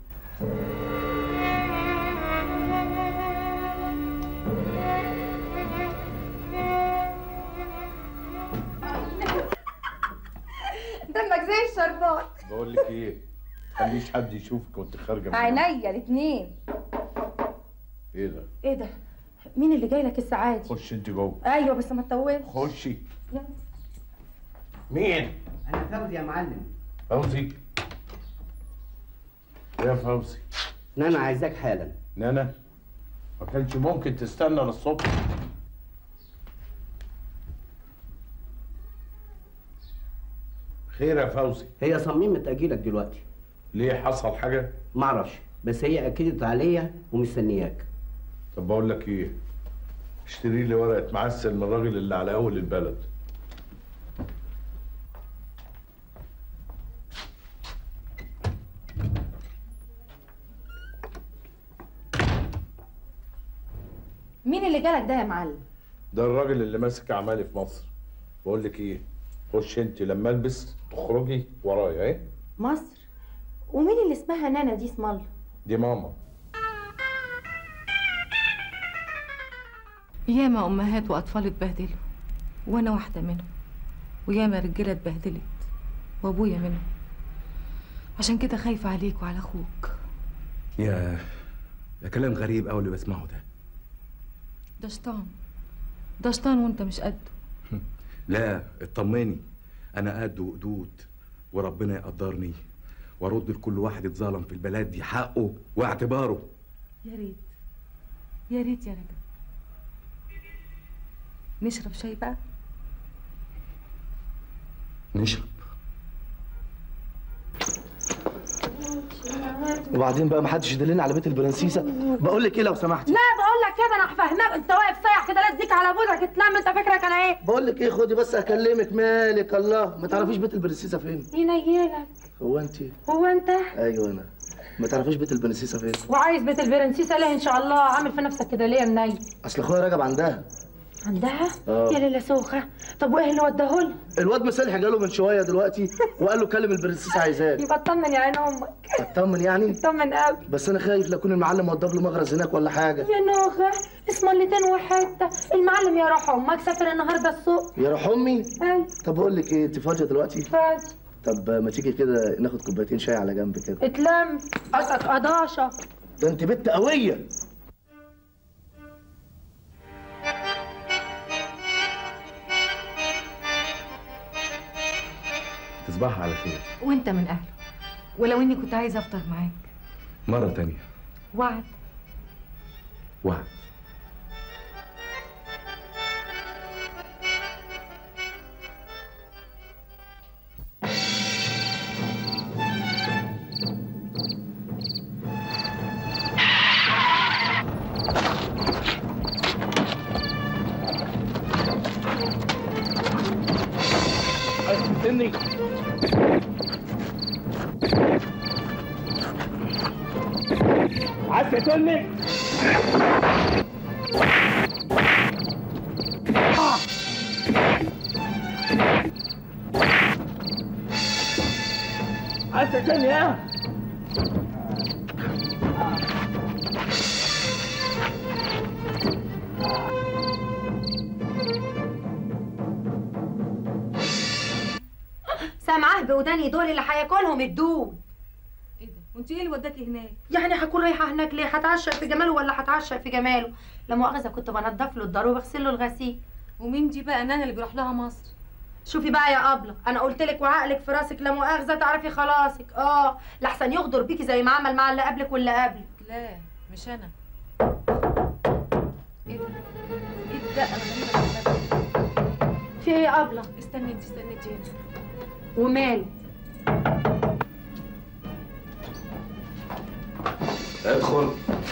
[SPEAKER 3] دمك زي الشربات
[SPEAKER 2] بقول لك ايه خليش حد يشوفك وانت خارجه من
[SPEAKER 3] عينيا الاثنين
[SPEAKER 2] ايه ده
[SPEAKER 3] ايه ده مين اللي جاي لك الساعه دي
[SPEAKER 2] خش انت جوه
[SPEAKER 3] ايوه بس ما تطولش
[SPEAKER 2] خشي
[SPEAKER 3] يلا.
[SPEAKER 2] مين
[SPEAKER 10] انا فوزي يا معلم
[SPEAKER 2] فوزي يا فوزي
[SPEAKER 10] نانا عايزاك حالا
[SPEAKER 2] نانا ما كانش ممكن تستنى للصبح خير يا فوزي
[SPEAKER 10] هي صممت اجيلك دلوقتي
[SPEAKER 2] ليه حصل حاجه
[SPEAKER 10] معرفش بس هي اكدت عليا ومستنياك
[SPEAKER 2] طب بقول لك ايه اشتري لي ورقه معسل من الراجل اللي على اول البلد
[SPEAKER 3] مين اللي جالك ده يا معلم
[SPEAKER 2] ده الراجل اللي ماسك اعمالي في مصر بقول لك ايه خش انت لما البس تخرجي ورايا ايه
[SPEAKER 3] مصر ومين اللي اسمها نانا دي اسم الله
[SPEAKER 2] دي ماما
[SPEAKER 15] ياما امهات واطفال اتبهدلوا وانا واحده منهم وياما رجاله اتبهدلت وابويا منهم عشان كده خايفه عليك وعلى اخوك
[SPEAKER 7] يا ده كلام غريب قوي اللي بسمعه ده
[SPEAKER 15] ده شيطان ده شيطان وانت مش قده
[SPEAKER 7] لا اطمني انا قد وقدود وربنا يقدرني وارد لكل واحد اتظلم في البلد دي حقه واعتباره
[SPEAKER 15] يا ريت يا ريت يا رجب نشرب شاي بقى
[SPEAKER 7] نشرب
[SPEAKER 6] وبعدين بقى محدش يدلني على بيت البرنسيسه بقول لك ايه لو سمحتي
[SPEAKER 11] لا بقول لك كده انا هفهمك انت واقف صايح كده لا اديك على بوزك تنام انت فكرك انا ايه
[SPEAKER 6] بقول لك ايه خدي بس اكلمك مالك الله ما تعرفيش بيت البرنسيسه فين
[SPEAKER 11] ينيلك
[SPEAKER 6] هو انت
[SPEAKER 11] هو انت
[SPEAKER 6] ايوه انا ما تعرفيش بيت البرنسيسه فين
[SPEAKER 11] وعايز بيت البرنسيسه ليه ان شاء الله عامل في نفسك كده ليه يا منيل
[SPEAKER 6] اصل اخويا رجب عندها
[SPEAKER 11] عندها
[SPEAKER 6] آه.
[SPEAKER 11] يا ليلى سوخه طب وايه اللي وداهولها
[SPEAKER 6] الواد مسلح جاله من شويه دلوقتي وقال له كلم البرنسيسه عايزاك
[SPEAKER 11] يبقى اطمن يا عين امك
[SPEAKER 6] اطمن يعني
[SPEAKER 11] اطمن قوي
[SPEAKER 6] بس انا خايف لا يكون المعلم وضب له مغرز هناك ولا حاجه
[SPEAKER 11] يا نوخه اسم اللتين وحته المعلم يا روح امك سافر النهارده السوق
[SPEAKER 6] يا روح امي
[SPEAKER 11] اي
[SPEAKER 6] طب اقول لك ايه انت فاضيه دلوقتي
[SPEAKER 11] فاضي
[SPEAKER 6] طب ما تيجي كده ناخد كوبايتين شاي على جنب كده
[SPEAKER 11] اتلم قصك قضاشه
[SPEAKER 6] ده انت بنت قويه
[SPEAKER 7] تصبح على خير
[SPEAKER 15] وانت من اهله ولو اني كنت عايزه افطر معاك
[SPEAKER 7] مرة تانية
[SPEAKER 15] وعد
[SPEAKER 7] وعد
[SPEAKER 4] تقتلني عايز تقتلني ها
[SPEAKER 11] سامعاه بوداني دول اللي هياكلهم الدود
[SPEAKER 9] ايه ده وانت ايه اللي وداكي هناك
[SPEAKER 11] يعني هكون رايحه هناك ليه هتعشق في جماله ولا هتعشق في جماله لا مؤاخذه كنت بنضف له الدار وبغسل له الغسيل
[SPEAKER 9] ومين دي بقى نانا اللي بيروح لها مصر
[SPEAKER 11] شوفي بقى يا ابله انا قلت لك وعقلك في راسك لا مؤاخذه تعرفي خلاصك اه لحسن يغدر بيكي زي ما عمل مع اللي قبلك واللي قبلك
[SPEAKER 9] لا مش انا ايه ده ايه الدقه الغريبه اللي بتاعتك؟
[SPEAKER 11] في ايه يا ابله
[SPEAKER 9] استني انت استني انت هنا
[SPEAKER 11] وماله
[SPEAKER 7] ادخل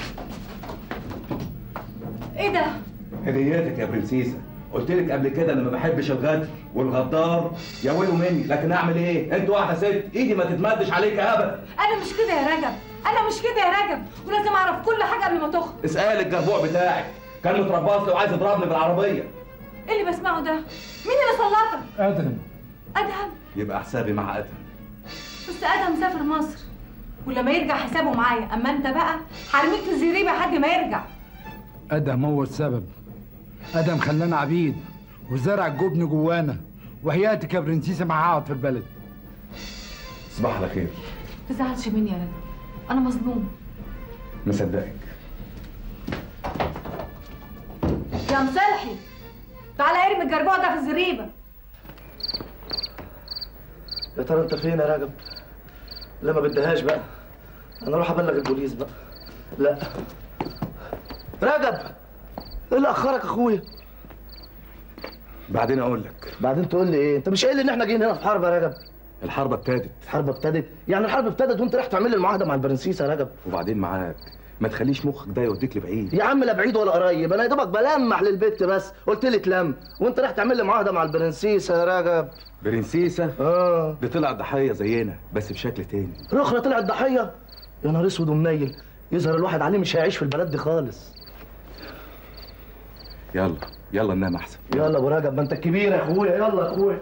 [SPEAKER 9] ايه ده
[SPEAKER 7] هديتك يا برنسيسة قلت لك قبل كده انا ما بحبش الغدر والغدار يا ويله مني لكن اعمل ايه انت واحده ست ايدي ما تتمدش عليك ابدا
[SPEAKER 9] انا مش كده يا رجب انا مش كده يا رجب ولازم اعرف كل حاجه قبل ما تخرج
[SPEAKER 7] اسال الجربوع بتاعك كان متربص لي وعايز يضربني بالعربيه
[SPEAKER 9] ايه اللي بسمعه ده مين اللي سلطك
[SPEAKER 14] ادهم
[SPEAKER 9] ادهم
[SPEAKER 7] يبقى حسابي مع ادهم
[SPEAKER 9] بس ادهم سافر مصر ولما يرجع حسابه معايا اما انت بقى هرميك في الزريبه لحد ما يرجع
[SPEAKER 14] ادهم هو السبب ادهم خلانا عبيد وزرع الجبن جوانا وحياتك يا برنسيسه ما هقعد في البلد
[SPEAKER 7] صباح على خير
[SPEAKER 9] تزعلش مني يا رجب انا مظلوم
[SPEAKER 7] مصدقك
[SPEAKER 9] يا مصلحي تعالى ارمي الجربوع ده في الزريبه
[SPEAKER 6] يا ترى انت فين يا رجب لا ما بدهاش بقى انا اروح ابلغ البوليس بقى لا رجب ايه اللي اخرك اخويا
[SPEAKER 7] بعدين اقول لك
[SPEAKER 6] بعدين تقول لي ايه انت مش قايل ان احنا جايين هنا في حرب يا رجب
[SPEAKER 7] الحرب ابتدت
[SPEAKER 6] الحرب ابتدت يعني الحرب ابتدت وانت رايح تعمل لي المعاهده مع البرنسيسه يا رجب
[SPEAKER 7] وبعدين معاك ما تخليش مخك ده يوديك لبعيد
[SPEAKER 6] يا عم لا بعيد ولا قريب انا يا دوبك بلمح للبت بس قلت لي تلم وانت رايح تعمل لي معاهده مع البرنسيسه يا رجب
[SPEAKER 7] برنسيسة
[SPEAKER 6] اه
[SPEAKER 7] دي طلعت ضحيه زينا بس بشكل تاني
[SPEAKER 6] رخرة طلعت ضحيه يا نهار اسود ومنيل يظهر الواحد عليه مش هيعيش في البلد دي خالص
[SPEAKER 7] يلا يلا ننام احسن
[SPEAKER 6] يلا ابو رجب ما انت الكبير يا اخويا يلا يا اخويا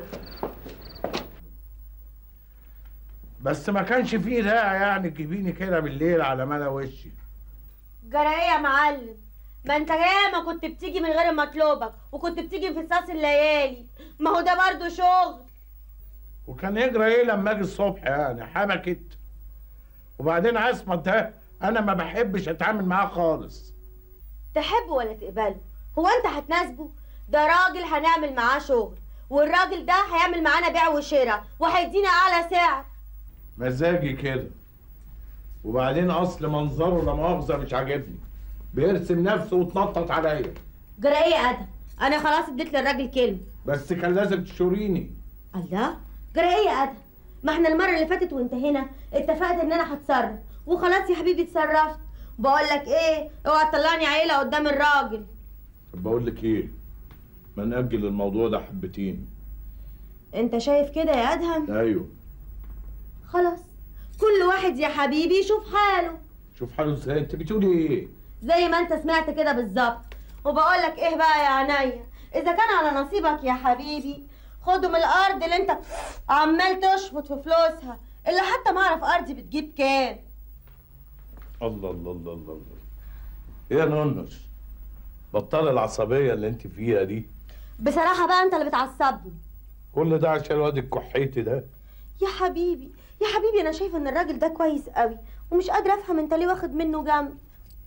[SPEAKER 2] بس ما كانش فيه داعي يعني تجيبيني كده بالليل على ملا وشي
[SPEAKER 13] جرى ايه يا معلم ما انت ياما كنت بتيجي من غير مطلوبك وكنت بتيجي في ساس الليالي ما هو ده برضو شغل
[SPEAKER 2] وكان يجرى ايه لما اجي الصبح يعني حبكت وبعدين عصمت ده انا ما بحبش اتعامل معاه خالص
[SPEAKER 13] تحبه ولا تقبله هو انت هتناسبه ده راجل هنعمل معاه شغل والراجل ده هيعمل معانا بيع وشراء وهيدينا اعلى سعر
[SPEAKER 2] مزاجي كده وبعدين اصل منظره لا مؤاخذه مش عاجبني بيرسم نفسه وتنطط عليا
[SPEAKER 13] جرى ايه يا ادم انا خلاص اديت للراجل كلمه
[SPEAKER 2] بس كان لازم تشوريني
[SPEAKER 13] الله جرى ايه يا ادم ما احنا المره اللي فاتت وانت هنا اتفقت ان انا هتصرف وخلاص يا حبيبي اتصرفت بقول لك ايه اوعى تطلعني عيله قدام الراجل
[SPEAKER 2] طب بقول لك ايه ما نأجل الموضوع ده حبتين
[SPEAKER 13] انت شايف كده يا ادهم
[SPEAKER 2] ايوه
[SPEAKER 13] خلاص كل واحد يا حبيبي يشوف حاله
[SPEAKER 2] شوف حاله ازاي انت بتقولي ايه
[SPEAKER 13] زي ما انت سمعت كده بالظبط وبقول لك ايه بقى يا عينيا اذا كان على نصيبك يا حبيبي خده من الارض اللي انت عمال تشفط في فلوسها اللي حتى ما اعرف ارضي بتجيب كام
[SPEAKER 2] الله الله الله الله الله ايه يا نونش بطل العصبيه اللي انت فيها دي
[SPEAKER 13] بصراحه بقى انت اللي بتعصبني
[SPEAKER 2] كل ده عشان الواد الكحيتي ده
[SPEAKER 13] يا حبيبي يا حبيبي انا شايفه ان الراجل ده كويس قوي ومش قادره افهم انت ليه واخد منه جنب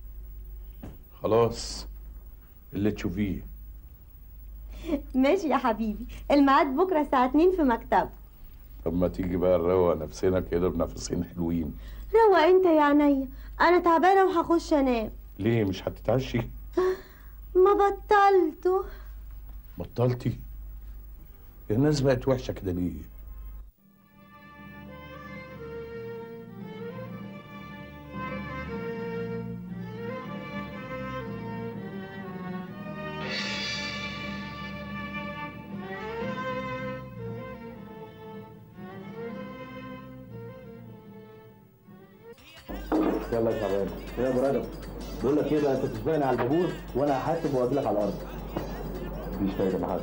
[SPEAKER 2] خلاص اللي تشوفيه
[SPEAKER 13] ماشي يا حبيبي الميعاد بكره الساعه 2 في مكتب
[SPEAKER 2] طب ما تيجي بقى نروق نفسنا كده بنفسين حلوين
[SPEAKER 13] روق انت يا عينيا انا تعبانه وهخش انام
[SPEAKER 2] ليه مش هتتعشي
[SPEAKER 13] ما بطلته
[SPEAKER 2] بطلتي الناس بقت وحشه كده ليه
[SPEAKER 6] يلا يا شعبان يا ابو رجب بقول لك ايه بقى انت تسبقني على البابور وانا هحاسب واجي لك على الارض مفيش فايده معاك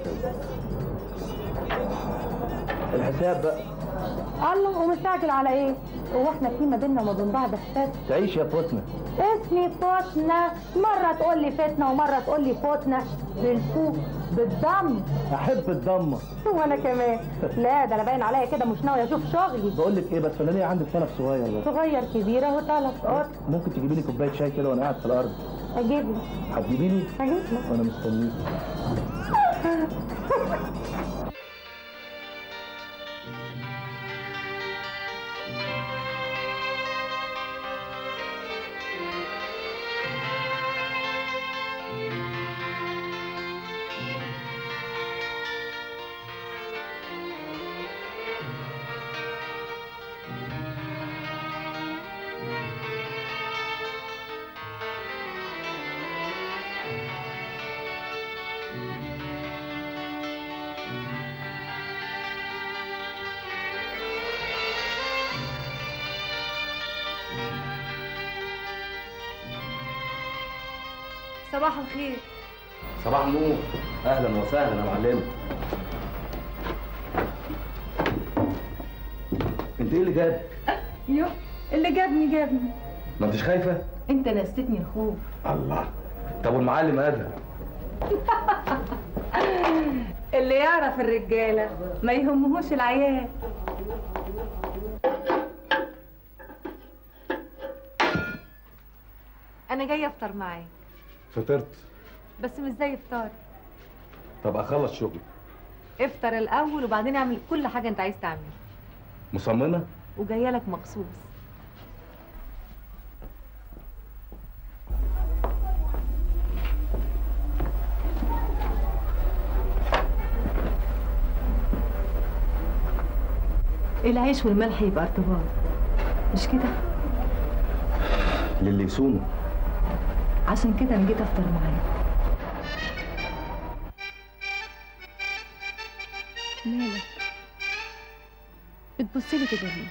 [SPEAKER 6] الحساب بقى
[SPEAKER 11] الله ومستعجل على ايه؟ هو احنا في ما بيننا وما بين بعض حساب؟
[SPEAKER 6] تعيش يا فتنه
[SPEAKER 11] اسمي فتنة مرة تقول لي فتنة ومرة تقول لي فتنة بالفوق بالضم
[SPEAKER 6] احب الضمه
[SPEAKER 11] وانا كمان لا ده انا باين عليا كده مش ناوية اشوف شغلي
[SPEAKER 6] بقول لك ايه بس انا ليه عندك سلف صغير بس
[SPEAKER 11] صغير كبيرة وثلاث قط
[SPEAKER 6] ممكن تجيبي لي كوبايه شاي كده وانا قاعد في الارض
[SPEAKER 11] اجيب لك
[SPEAKER 6] هتجيبي لي
[SPEAKER 11] اجيب لك
[SPEAKER 6] وانا مستنيك
[SPEAKER 9] صباح الخير
[SPEAKER 6] صباح النور اهلا وسهلا يا معلم انت ايه اللي جابك؟
[SPEAKER 9] يو اللي جابني جابني
[SPEAKER 6] ما انتش خايفه؟
[SPEAKER 9] انت نسيتني الخوف
[SPEAKER 6] الله طب والمعلم ادهم
[SPEAKER 9] اللي يعرف الرجاله ما يهمهوش العيال انا جايه افطر معاك
[SPEAKER 7] فطرت
[SPEAKER 9] بس مش زي فطار
[SPEAKER 7] طب اخلص شغل
[SPEAKER 9] افطر الاول وبعدين اعمل كل حاجه انت عايز تعملها
[SPEAKER 7] مصممه
[SPEAKER 9] وجايه لك مخصوص العيش والملح يبقى ارتباط مش كده
[SPEAKER 6] للي يصونه
[SPEAKER 9] عشان كده انا جيت افطر معاك مالك بتبصلي كده ليه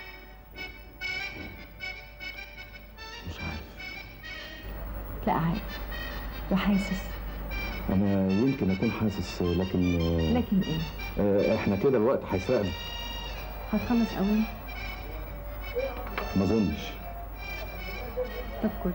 [SPEAKER 6] مش عارف
[SPEAKER 9] لا عارف وحاسس
[SPEAKER 6] انا يمكن اكون حاسس لكن
[SPEAKER 9] لكن ايه
[SPEAKER 6] آه، احنا كده الوقت هيسرقنا
[SPEAKER 9] هتخلص اوان
[SPEAKER 6] ما اظنش
[SPEAKER 9] طب كل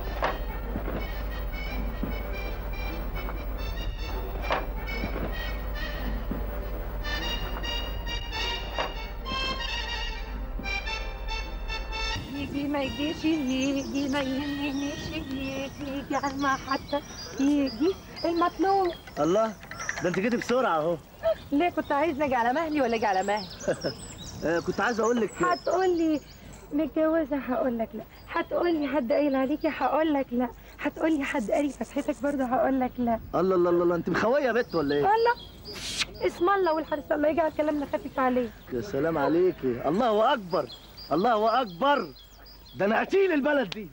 [SPEAKER 11] يجي ما يجيش يجي ما يهمنيش يجي يجي على ما حتى يجي المطلوب
[SPEAKER 6] الله ده انت جيتي بسرعه اهو
[SPEAKER 11] ليه كنت عايز نجي على مهلي ولا اجي على مهلي
[SPEAKER 6] آه، كنت عايز اقول لك
[SPEAKER 11] هتقول لي متجوزه هقول لك لا هتقول لي حد قايل عليكي هقول لك لا هتقول لي حد قال فتحتك برضه هقول لك لا
[SPEAKER 6] الله الله الله الله انت مخويه يا بت ولا ايه؟
[SPEAKER 11] الله اسم الله والحارس الله يجعل كلامنا خفيف عليه
[SPEAKER 6] يا سلام عليكي الله اكبر الله اكبر ده انا قتيل البلد دي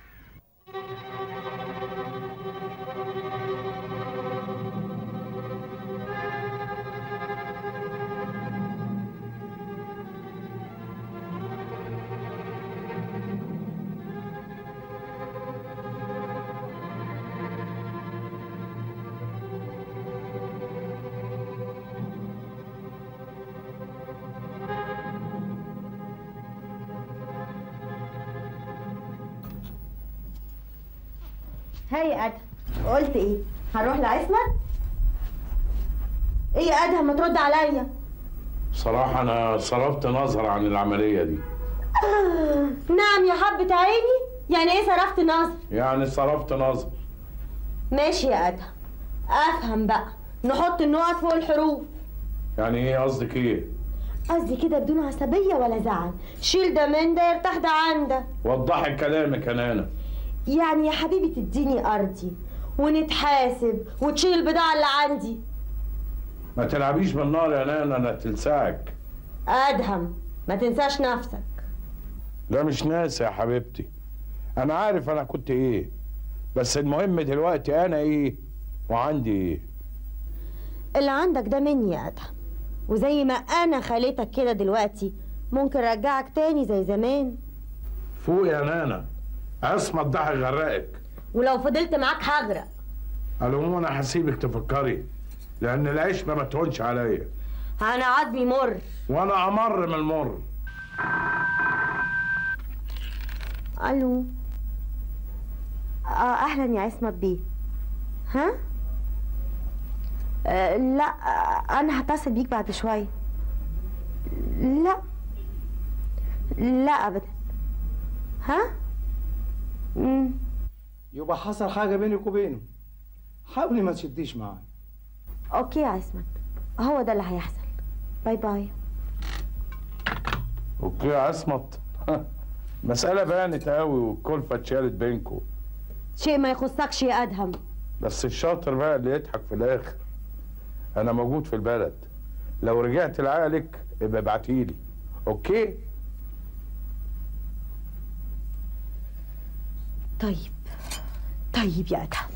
[SPEAKER 13] هاي ادهم قلت ايه هنروح لعصمت ايه يا ادهم ما ترد عليا
[SPEAKER 2] بصراحة أنا صرفت نظر عن العملية دي
[SPEAKER 13] آه، نعم يا حبة عيني يعني ايه صرفت نظر
[SPEAKER 2] يعني صرفت نظر
[SPEAKER 13] ماشي يا ادهم افهم بقى نحط النقط فوق الحروف
[SPEAKER 2] يعني إيه قصدك إيه؟
[SPEAKER 13] قصدي كده بدون عصبية ولا زعل شيل ده من ده يرتاح ده عن ده
[SPEAKER 2] وضحي كلامك يا نانا
[SPEAKER 13] يعني يا حبيبي تديني ارضي ونتحاسب وتشيل البضاعة اللي عندي
[SPEAKER 2] ما تلعبيش بالنار يا نانا لا تلسعك
[SPEAKER 13] ادهم ما تنساش نفسك
[SPEAKER 2] لا مش ناسي يا حبيبتي أنا عارف أنا كنت إيه بس المهم دلوقتي أنا إيه وعندي إيه
[SPEAKER 13] اللي عندك ده مني يا ادهم وزي ما انا خليتك كده دلوقتي ممكن رجعك تاني زي زمان
[SPEAKER 2] فوق يا نانا عصمت ده هيغرقك
[SPEAKER 13] ولو فضلت معاك هغرق
[SPEAKER 2] على العموم انا هسيبك تفكري لان العيش ما بتهونش عليا
[SPEAKER 13] انا عضمي مر
[SPEAKER 2] وانا امر من المر
[SPEAKER 13] الو آه اهلا يا عصمت بيه ها آه لا آه انا هتصل بيك بعد شويه لا لا ابدا ها مم.
[SPEAKER 4] يبقى حصل حاجه بينك وبينه حاولي ما تشديش معاه
[SPEAKER 13] اوكي يا عصمت هو ده اللي هيحصل باي باي
[SPEAKER 2] اوكي يا عصمت مسألة بانت قوي والكلفة اتشالت بينكم
[SPEAKER 13] شيء ما يخصكش يا ادهم
[SPEAKER 2] بس الشاطر بقى اللي يضحك في الاخر انا موجود في البلد لو رجعت لعقلك ابقى ابعتيلي اوكي
[SPEAKER 13] طيب طيب يا ادهم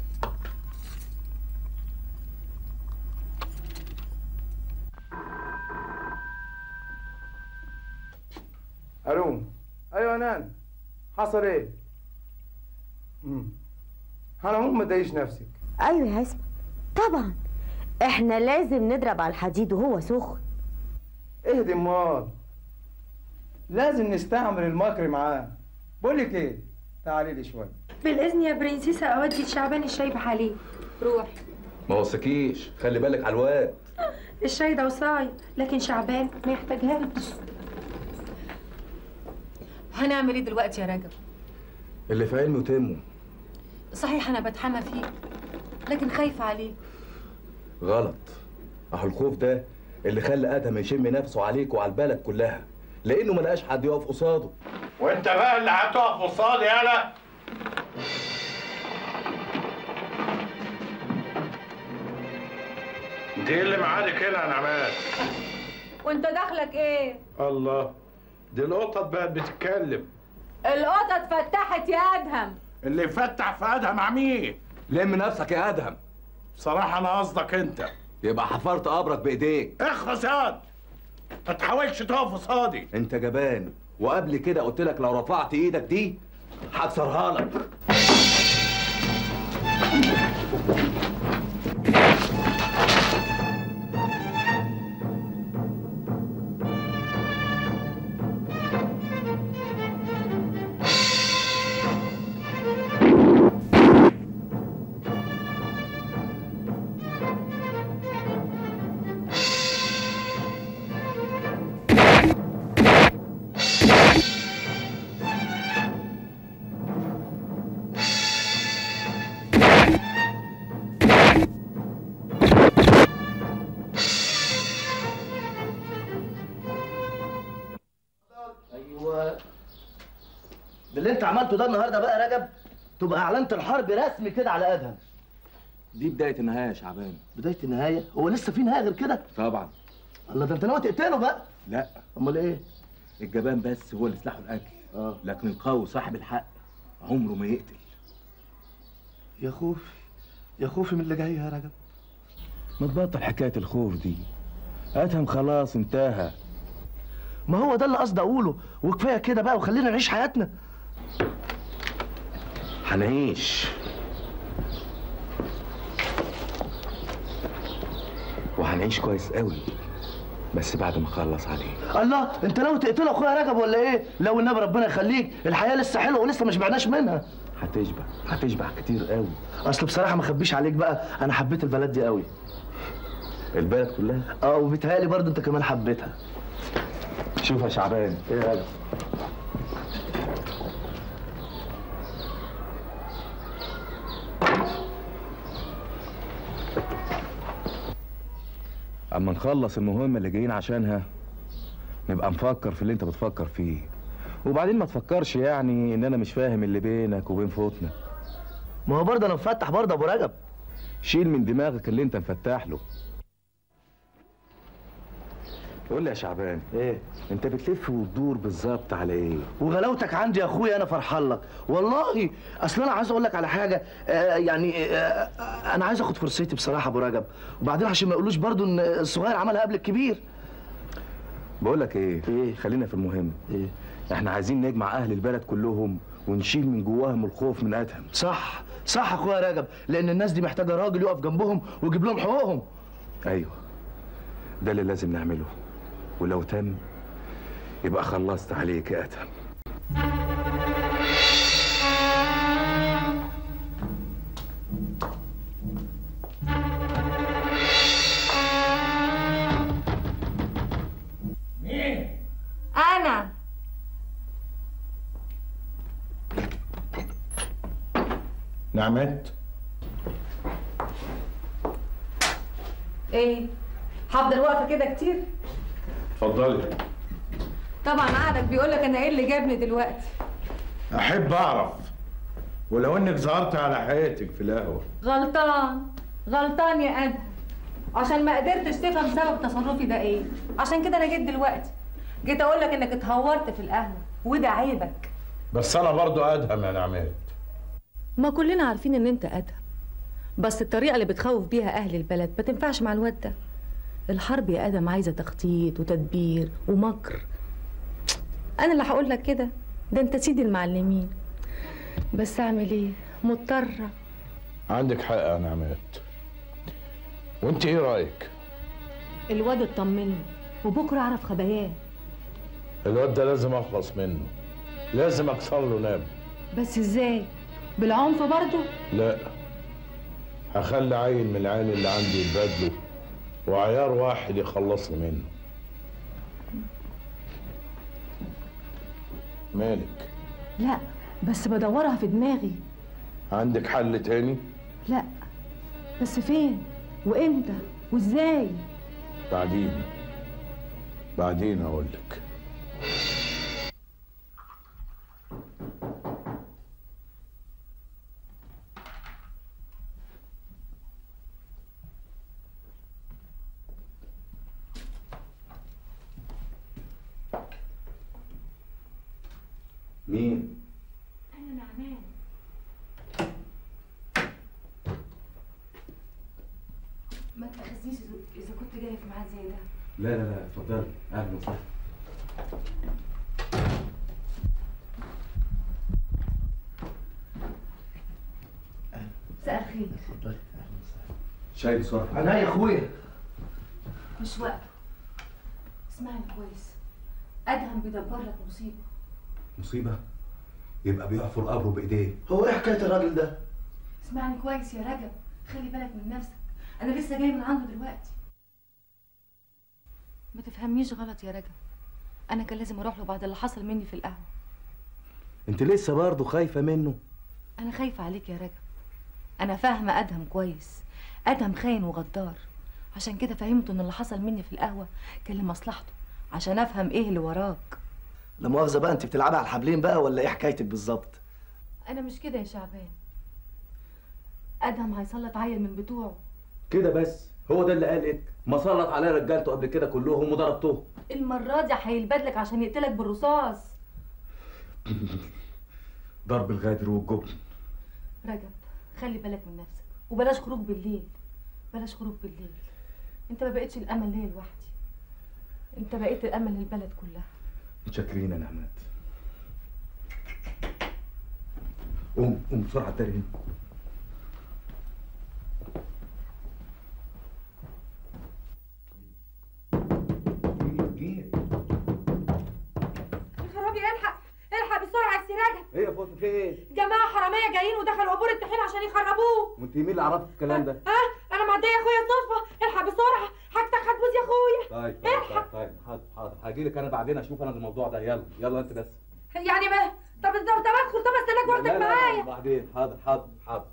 [SPEAKER 4] الو ايوه نان حصل ايه؟ امم على العموم ما تضايقش نفسك
[SPEAKER 13] ايوه يا عصمت طبعا احنا لازم نضرب على الحديد وهو سخن
[SPEAKER 4] اهدي امال لازم نستعمل المكر معاه بقول لك ايه تعالي لي شويه
[SPEAKER 3] بالاذن يا برنسيسه اودي لشعبان الشاي بحليب روح
[SPEAKER 7] ما وصكيش خلي بالك على الواد
[SPEAKER 3] الشاي ده وصاي لكن شعبان ما يحتاجهاش
[SPEAKER 15] هنعمل ايه دلوقتي يا رجب
[SPEAKER 7] اللي في علمه تمه
[SPEAKER 15] صحيح انا بتحمى فيه لكن خايفه عليه
[SPEAKER 7] غلط اهو الخوف ده اللي خلى ادهم يشم نفسه عليك وعلى البلد كلها لانه ما لقاش حد يقف قصاده
[SPEAKER 2] وانت بقى اللي هتقف قصادي يالا انت ايه اللي معادك هنا يا نعمان
[SPEAKER 9] وانت دخلك ايه
[SPEAKER 2] الله دي القطط بقت بتتكلم
[SPEAKER 9] القطط فتحت يا ادهم
[SPEAKER 2] اللي يفتح في ادهم مع مين
[SPEAKER 7] لم نفسك يا ادهم
[SPEAKER 2] بصراحه انا قصدك انت
[SPEAKER 7] يبقى حفرت قبرك بايديك
[SPEAKER 2] اخرس ياض ما تحاولش تقف قصادي
[SPEAKER 7] انت جبان وقبل كده قلت لك لو رفعت ايدك دي هكسرها لك
[SPEAKER 6] ايوه باللي انت عملته ده النهارده بقى يا رجب تبقى اعلنت الحرب رسمي كده على ادهم
[SPEAKER 7] دي بدايه النهايه يا شعبان
[SPEAKER 6] بدايه النهايه هو لسه في نهايه غير كده
[SPEAKER 7] طبعا
[SPEAKER 6] الله ده انت ناوي تقتله بقى
[SPEAKER 7] لا
[SPEAKER 6] امال ايه
[SPEAKER 7] الجبان بس هو اللي سلاحه الاكل
[SPEAKER 6] اه
[SPEAKER 7] لكن القوي صاحب الحق عمره ما يقتل
[SPEAKER 6] يا خوفي يا خوفي من اللي جاي يا رجب
[SPEAKER 7] ما تبطل حكايه الخوف دي ادهم خلاص انتهى
[SPEAKER 6] ما هو ده اللي قصدي اقوله وكفايه كده بقى وخلينا نعيش حياتنا
[SPEAKER 7] هنعيش وهنعيش كويس قوي بس بعد ما اخلص عليه
[SPEAKER 6] الله انت ناوي تقتله اخويا رجب ولا ايه لو النبي ربنا يخليك الحياه لسه حلوه ولسه ما شبعناش منها
[SPEAKER 7] هتشبع هتشبع كتير قوي
[SPEAKER 6] اصل بصراحه ما اخبيش عليك بقى انا حبيت البلد دي قوي
[SPEAKER 7] البلد كلها
[SPEAKER 6] اه وبيتهيألي برضه انت كمان حبيتها
[SPEAKER 7] شوف يا شعبان
[SPEAKER 6] ايه يا رجب
[SPEAKER 7] اما نخلص المهمه اللي جايين عشانها نبقى نفكر في اللي انت بتفكر فيه وبعدين ما تفكرش يعني ان انا مش فاهم اللي بينك وبين فوتنا
[SPEAKER 6] ما هو برضه انا مفتح برضه ابو رجب
[SPEAKER 7] شيل من دماغك اللي انت مفتح له قول لي يا شعبان
[SPEAKER 6] ايه
[SPEAKER 7] انت بتلف وتدور بالظبط على ايه
[SPEAKER 6] وغلاوتك عندي يا اخويا انا فرحان لك والله اصل انا عايز اقول لك على حاجه آه يعني آه انا عايز اخد فرصتي بصراحه ابو رجب وبعدين عشان ما يقولوش برضو ان الصغير عملها قبل الكبير
[SPEAKER 7] بقول لك ايه
[SPEAKER 6] ايه
[SPEAKER 7] خلينا في المهم
[SPEAKER 6] ايه
[SPEAKER 7] احنا عايزين نجمع اهل البلد كلهم
[SPEAKER 5] ونشيل من جواهم الخوف من ادهم
[SPEAKER 6] صح صح اخويا رجب لان الناس دي محتاجه راجل يقف جنبهم ويجيب لهم حقوقهم
[SPEAKER 7] ايوه ده اللي لازم نعمله ولو تم يبقى خلصت عليك يا ادهم
[SPEAKER 2] مين؟
[SPEAKER 9] انا
[SPEAKER 2] نعمت
[SPEAKER 9] ايه هفضل واقفه كده كتير
[SPEAKER 2] اتفضلي
[SPEAKER 9] طبعا عقلك بيقول لك انا ايه اللي جابني دلوقتي
[SPEAKER 2] احب اعرف ولو انك ظهرت على حقيقتك في القهوه
[SPEAKER 9] غلطان غلطان يا ادهم عشان ما قدرتش تفهم سبب تصرفي ده ايه عشان كده انا جيت دلوقتي جيت اقول لك انك اتهورت في القهوه وده عيبك
[SPEAKER 2] بس انا برضو ادهم يا نعمت
[SPEAKER 15] ما كلنا عارفين ان انت ادهم بس الطريقه اللي بتخوف بيها اهل البلد ما تنفعش مع الواد ده الحرب يا ادم عايزه تخطيط وتدبير ومكر انا اللي هقول لك كده ده انت سيد المعلمين بس اعمل ايه مضطره
[SPEAKER 2] عندك حق يا نعمت وانت ايه رايك
[SPEAKER 15] الواد اطمني وبكره اعرف خباياه
[SPEAKER 2] الواد ده لازم اخلص منه لازم اكسر له ناب
[SPEAKER 15] بس ازاي بالعنف برضه
[SPEAKER 2] لا هخلي عيل من العين اللي عندي يبادله وعيار واحد يخلصني منه مالك
[SPEAKER 15] لا بس بدورها في دماغي
[SPEAKER 2] عندك حل تاني
[SPEAKER 15] لا بس فين وامتى وازاي
[SPEAKER 2] بعدين بعدين اقول لك
[SPEAKER 7] مين
[SPEAKER 15] انا نعمان ما تاخذنيش إذا- اذا كنت جاي في ميعاد زي ده
[SPEAKER 7] لا لا لا اتفضلي اهلا وسهلا
[SPEAKER 15] مساء الخير
[SPEAKER 7] شاي بسرعه
[SPEAKER 6] انا يا اخويا
[SPEAKER 15] مش وقت اسمعني كويس ادهم بيدبر لك مصيبه
[SPEAKER 7] مصيبه يبقى بيحفر قبره بايديه
[SPEAKER 6] هو ايه حكايه الراجل ده
[SPEAKER 15] اسمعني كويس يا رجب خلي بالك من نفسك انا لسه جاي من عنده دلوقتي ما تفهمنيش غلط يا رجب انا كان لازم اروح له بعد اللي حصل مني في القهوه
[SPEAKER 7] انت لسه برضه خايفه منه
[SPEAKER 15] انا خايفه عليك يا رجب انا فاهمه ادهم كويس ادهم خاين وغدار عشان كده فهمته ان اللي حصل مني في القهوه كان لمصلحته عشان افهم ايه اللي وراك
[SPEAKER 6] لا مؤاخذه بقى انت بتلعبي على الحبلين بقى ولا ايه حكايتك بالظبط
[SPEAKER 15] انا مش كده يا شعبان ادهم هيسلط عيل من بتوعه
[SPEAKER 7] كده بس هو ده اللي قالك ما سلط عليه رجالته قبل كده كلهم وضربتهم
[SPEAKER 15] المره دي هيلبدلك عشان يقتلك بالرصاص
[SPEAKER 7] ضرب الغادر والجبن
[SPEAKER 15] رجب خلي بالك من نفسك وبلاش خروج بالليل بلاش خروج بالليل انت ما بقتش الامل ليا لوحدي انت بقيت الامل للبلد كلها
[SPEAKER 7] متشكرين يا نعمات قوم قوم بسرعه الداري هنا
[SPEAKER 11] يا خرابي الحق الحق بسرعه يا سراجة
[SPEAKER 7] ايه يا فاطمه في ايه؟
[SPEAKER 11] جماعه حراميه جايين ودخلوا عبور الطحين عشان يخربوه
[SPEAKER 7] وانت مين اللي عرفك الكلام ده؟
[SPEAKER 11] ها انا معديه يا اخويا صدفه الحق بسرعه حاجتك هتبوظ يا اخويا
[SPEAKER 7] طيب طيب طيب طيب حاضر حاضر هاجي لك انا بعدين اشوف انا الموضوع ده يلا يلا انت بس
[SPEAKER 11] يعني ما طب طب طب ادخل طب استناك
[SPEAKER 7] لا
[SPEAKER 11] واخدك
[SPEAKER 7] لا لا
[SPEAKER 11] معايا
[SPEAKER 7] بعدين حاضر حاضر حاضر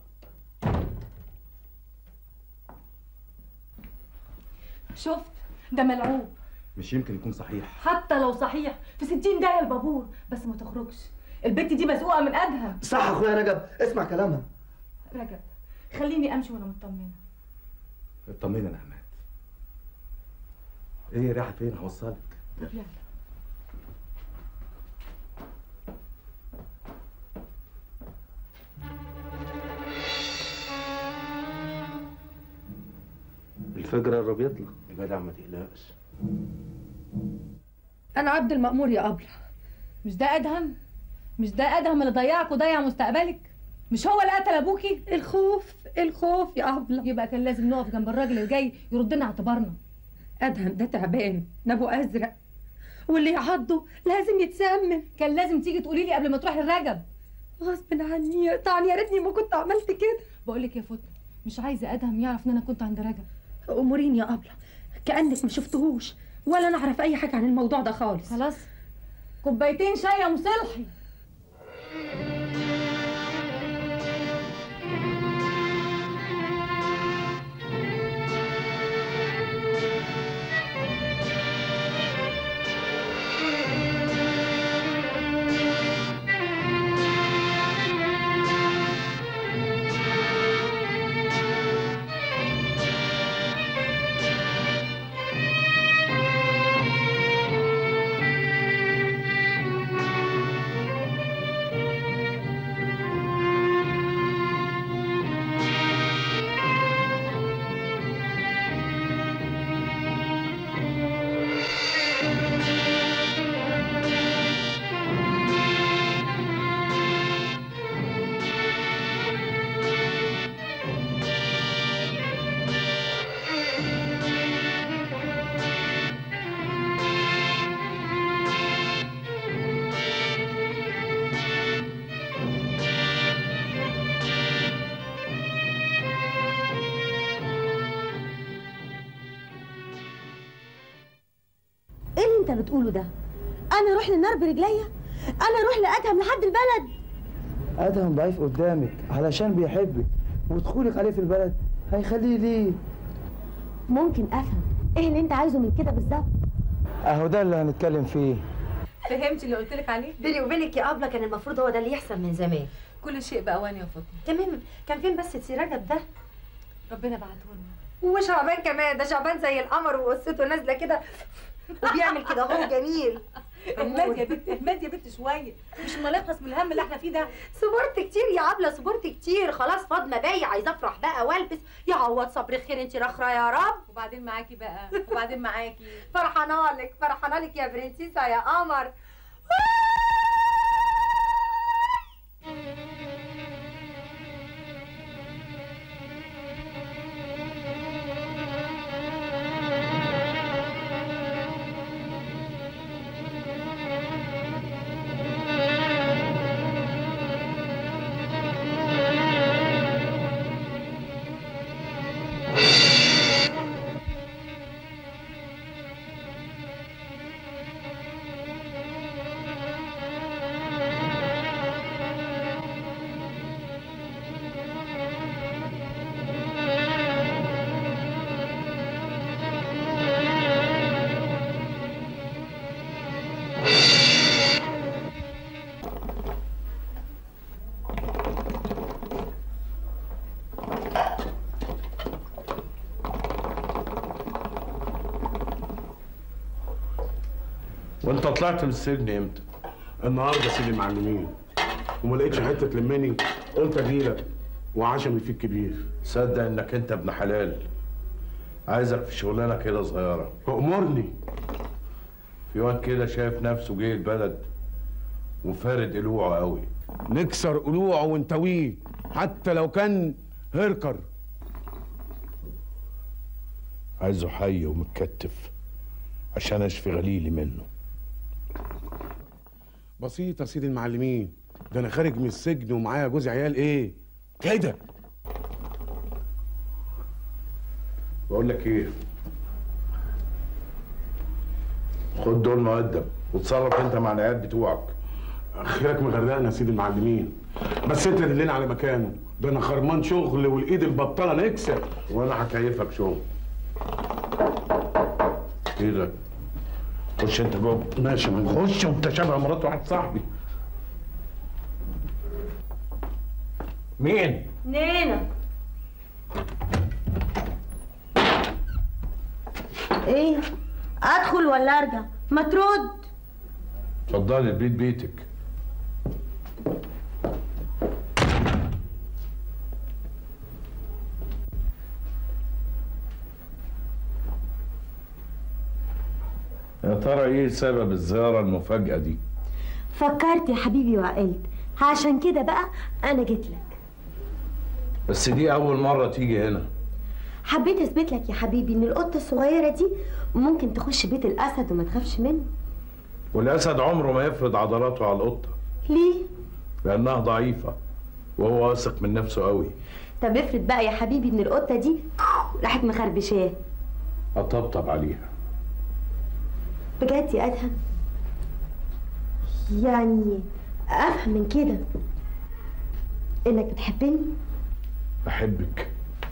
[SPEAKER 15] شفت ده ملعوب
[SPEAKER 7] مش يمكن يكون صحيح
[SPEAKER 15] حتى لو صحيح في ستين داهية البابور بس ما تخرجش البت دي مسؤوقة من ادهم
[SPEAKER 6] صح يا اخويا رجب اسمع كلامها
[SPEAKER 15] رجب خليني امشي وانا مطمنة
[SPEAKER 7] اطمني يا نعمات ايه رايحه فين هوصلك
[SPEAKER 15] طب يلا
[SPEAKER 6] الفجر قرب يطلع
[SPEAKER 10] يا جدع ما تقلقش
[SPEAKER 9] انا عبد المأمور يا ابله
[SPEAKER 15] مش ده ادهم
[SPEAKER 9] مش ده ادهم اللي ضيعك وضيع مستقبلك مش هو اللي قتل ابوكي
[SPEAKER 3] الخوف الخوف يا ابله
[SPEAKER 9] يبقى كان لازم نقف جنب الراجل اللي جاي يرد لنا اعتبارنا
[SPEAKER 3] ادهم ده تعبان نبو ازرق واللي يعضه لازم يتسمم
[SPEAKER 9] كان لازم تيجي تقولي لي قبل ما تروحي الرجب
[SPEAKER 3] غصب عني يقطعني يا ريتني ما كنت عملت كده
[SPEAKER 9] بقول لك يا فاطمه مش عايزه ادهم يعرف ان انا كنت عند رجب
[SPEAKER 3] اموريني يا ابله كانك ما شفتهوش ولا نعرف اي حاجه عن الموضوع ده خالص
[SPEAKER 9] خلاص كوبايتين شاي يا مصلحي
[SPEAKER 13] ايه اللي انت بتقوله ده انا اروح للنار برجليا انا اروح لادهم لحد البلد
[SPEAKER 4] ادهم ضعيف قدامك علشان بيحبك ودخولك عليه في البلد هيخليه ليه
[SPEAKER 13] ممكن افهم ايه اللي انت عايزه من كده بالظبط
[SPEAKER 4] اهو ده اللي هنتكلم فيه
[SPEAKER 9] فهمتي اللي قلت لك عليه
[SPEAKER 11] بيني وبينك يا ابله كان المفروض هو ده اللي يحصل من زمان
[SPEAKER 9] كل شيء باوان يا فاطمه
[SPEAKER 11] تمام كان فين بس سي رجب ده
[SPEAKER 9] ربنا بعته لنا
[SPEAKER 11] وشعبان كمان ده شعبان زي القمر وقصته نازله كده وبيعمل كده هو جميل
[SPEAKER 9] اهماد يا بنت اهماد يا بنت شويه مش ما نخلص من الهم اللي احنا فيه ده
[SPEAKER 11] صبرت كتير يا عبله صبرت كتير خلاص فاض مبايع عايزه افرح بقى والبس يعوض صبر خير انت رخره يا رب
[SPEAKER 9] وبعدين معاكي بقى وبعدين معاكي
[SPEAKER 11] فرحانه لك فرحانه لك يا برنسيسه يا قمر
[SPEAKER 12] وانت طلعت من السجن امتى؟ النهارده سيدي المعلمين وما لقيتش حته تلمني قلت اجيلك وعشمي فيك كبير
[SPEAKER 2] صدق انك انت ابن حلال عايزك في شغلانه كده صغيره
[SPEAKER 12] امرني
[SPEAKER 2] في واد كده شايف نفسه جه البلد وفارد قلوعه قوي
[SPEAKER 12] نكسر قلوعه ونتويه حتى لو كان هركر
[SPEAKER 2] عايزه حي ومتكتف عشان اشفي غليلي منه
[SPEAKER 12] بسيطة يا سيدي المعلمين ده انا خارج من السجن ومعايا جوز عيال ايه كده
[SPEAKER 2] بقول لك ايه خد دول مقدم وتصرف انت مع العيال بتوعك
[SPEAKER 12] خيرك مغرقنا يا سيدي المعلمين بس انت دلنا على مكانه ده انا خرمان شغل والايد البطاله نكسر
[SPEAKER 2] وانا هكيفك شغل ايه ده خش انت جوه
[SPEAKER 12] ماشي من
[SPEAKER 2] خش وانت شبه مرات واحد صاحبي مين
[SPEAKER 13] نينا ايه ادخل ولا ارجع ما ترد
[SPEAKER 2] اتفضلي البيت بيتك يا ترى ايه سبب الزيارة المفاجأة دي؟
[SPEAKER 13] فكرت يا حبيبي وعقلت عشان كده بقى انا جيت لك
[SPEAKER 2] بس دي اول مره تيجي هنا
[SPEAKER 13] حبيت اثبت لك يا حبيبي ان القطه الصغيره دي ممكن تخش بيت الاسد وما تخافش منه
[SPEAKER 2] والاسد عمره ما يفرض عضلاته على القطه
[SPEAKER 13] ليه
[SPEAKER 2] لانها ضعيفه وهو واثق من نفسه قوي
[SPEAKER 13] طب افرض بقى يا حبيبي ان القطه دي راحت مخربشاه
[SPEAKER 2] اطبطب عليها
[SPEAKER 13] بجد يا ادهم يعني افهم من كده انك بتحبني
[SPEAKER 2] بحبك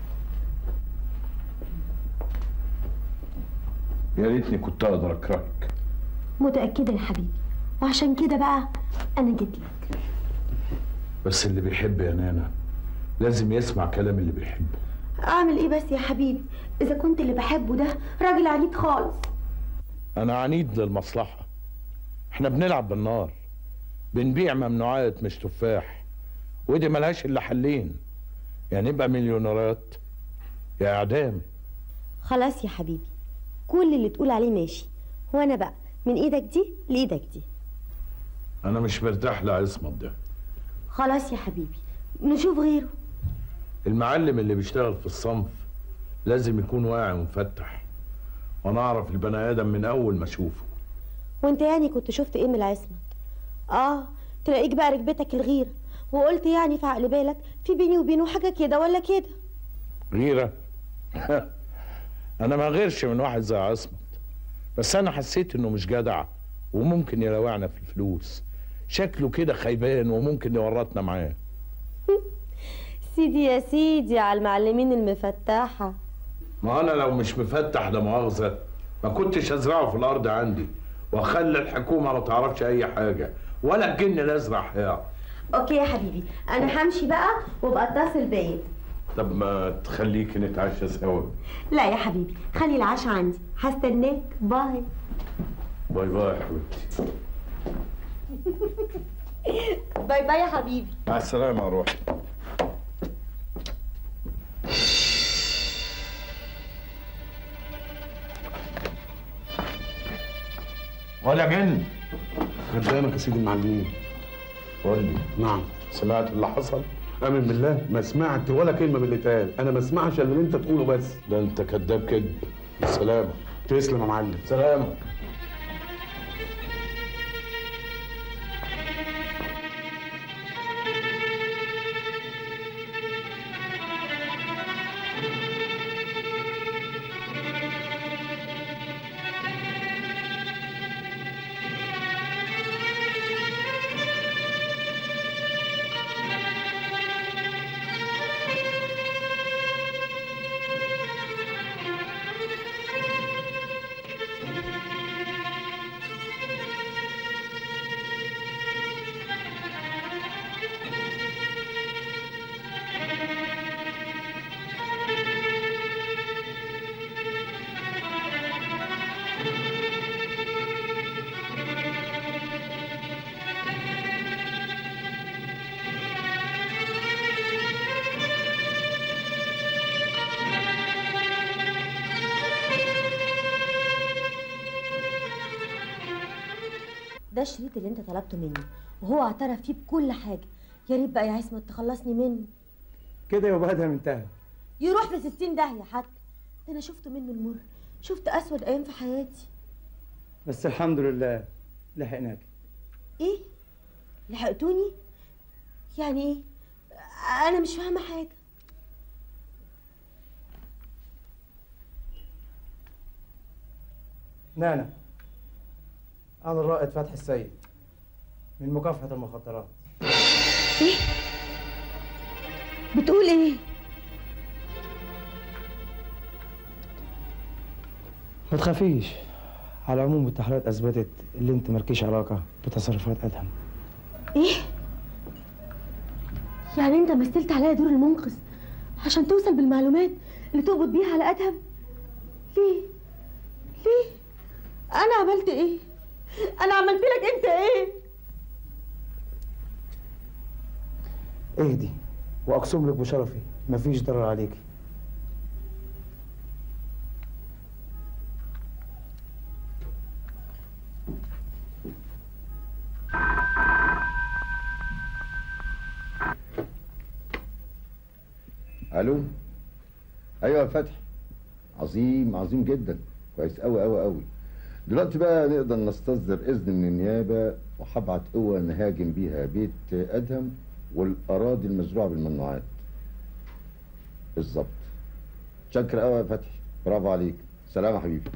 [SPEAKER 2] يا ريتني كنت اقدر اكرهك
[SPEAKER 13] متاكده يا حبيبي وعشان كده بقى انا جيت لك
[SPEAKER 2] بس اللي بيحب يا نانا لازم يسمع كلام اللي بيحبه
[SPEAKER 13] اعمل ايه بس يا حبيبي اذا كنت اللي بحبه ده راجل عنيد خالص
[SPEAKER 2] انا عنيد للمصلحه احنا بنلعب بالنار بنبيع ممنوعات مش تفاح ودي ملهاش الا حلين يا نبقى مليونيرات يا اعدام
[SPEAKER 13] خلاص يا حبيبي كل اللي تقول عليه ماشي وانا بقى من ايدك دي لايدك دي
[SPEAKER 2] انا مش مرتاح لعصمت ده
[SPEAKER 13] خلاص يا حبيبي نشوف غيره
[SPEAKER 2] المعلم اللي بيشتغل في الصنف لازم يكون واعي ومفتح وانا اعرف البني ادم من اول ما اشوفه
[SPEAKER 13] وانت يعني كنت شفت ايه من العصمت اه تلاقيك بقى ركبتك الغيره وقلت يعني في عقل بالك في بيني وبينه حاجه كده ولا كده
[SPEAKER 2] غيره انا ما غيرش من واحد زي عصمت بس انا حسيت انه مش جدع وممكن يلوعنا في الفلوس شكله كده خيبان وممكن يورطنا معاه
[SPEAKER 13] سيدي يا سيدي على المعلمين المفتحه
[SPEAKER 2] ما انا لو مش مفتح لا مؤاخذه ما كنتش ازرعه في الارض عندي واخلي الحكومه ما تعرفش اي حاجه ولا الجن الازرق يا
[SPEAKER 13] اوكي يا حبيبي انا همشي بقى وابقى اتصل بيا
[SPEAKER 2] طب ما تخليك نتعشى سوا
[SPEAKER 13] لا يا حبيبي خلي العشاء عندي هستناك باي
[SPEAKER 2] باي باي يا حبيبتي
[SPEAKER 13] باي باي يا حبيبي
[SPEAKER 2] مع السلامه يا روحي ولا جن
[SPEAKER 12] خدامك يا سيدي المعلمين
[SPEAKER 2] قول لي
[SPEAKER 12] نعم
[SPEAKER 2] سمعت اللي حصل
[SPEAKER 12] امن بالله ما سمعت ولا كلمه من اللي اتقال انا ما اسمعش الا اللي انت تقوله بس
[SPEAKER 2] ده انت كذاب كذب سلامة
[SPEAKER 12] تسلم يا معلم
[SPEAKER 2] سلامة
[SPEAKER 13] ده الشريط اللي انت طلبته مني وهو اعترف فيه بكل حاجه يا ريت بقى يا عصمت تخلصني منه
[SPEAKER 4] كده يبقى ادهم انتهى
[SPEAKER 13] يروح في ستين داهيه حتى ده انا شفت منه المر شفت اسود ايام في حياتي
[SPEAKER 4] بس الحمد لله لحقناك
[SPEAKER 13] ايه لحقتوني يعني ايه انا مش فاهمه حاجه
[SPEAKER 4] نانا انا الرائد فتحي السيد من مكافحه المخدرات
[SPEAKER 13] ايه بتقول ايه
[SPEAKER 4] ما تخافيش على العموم التحليلات اثبتت اللي انت مالكيش علاقه بتصرفات ادهم
[SPEAKER 13] ايه يعني انت مثلت عليا دور المنقذ عشان توصل بالمعلومات اللي تقبض بيها على ادهم ليه ليه انا عملت ايه انا عملت لك انت ايه
[SPEAKER 4] اهدي واقسم لك بشرفي مفيش ضرر عليكي
[SPEAKER 16] الو ايوه يا فتحي عظيم عظيم جدا كويس قوي قوي قوي دلوقتي بقى نقدر نستصدر اذن من النيابه وهبعت قوه نهاجم بيها بيت ادهم والاراضي المزروعه بالممنوعات بالظبط شكر قوي يا فتحي برافو عليك سلام يا حبيبي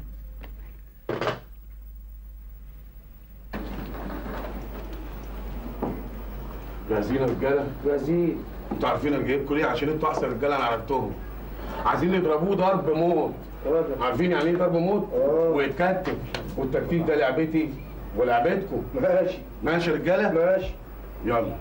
[SPEAKER 12] جاهزين يا رجاله؟ جاهزين انتوا عارفين انا جايبكم ليه؟ عشان انتوا احسن رجاله انا عرفتهم عايزين نضربوه ضرب موت عارفين يعني ايه ضرب موت؟ ويتكتف والتكتيف ده لعبتي ولعبتكم ماشي ماشي يا رجاله؟ ماشي يلا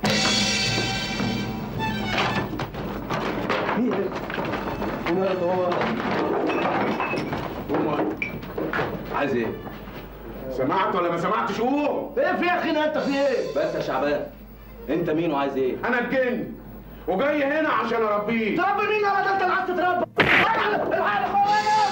[SPEAKER 5] عايز ايه؟
[SPEAKER 12] سمعت ولا ما سمعتش قول
[SPEAKER 5] ايه في يا اخي انت في ايه؟ بس يا شعبان انت مين وعايز ايه؟
[SPEAKER 12] انا الجن وجاي هنا عشان اربيه
[SPEAKER 10] تربي مين يا راجل انت اللي عايز تتربى الحق الحق اخوانا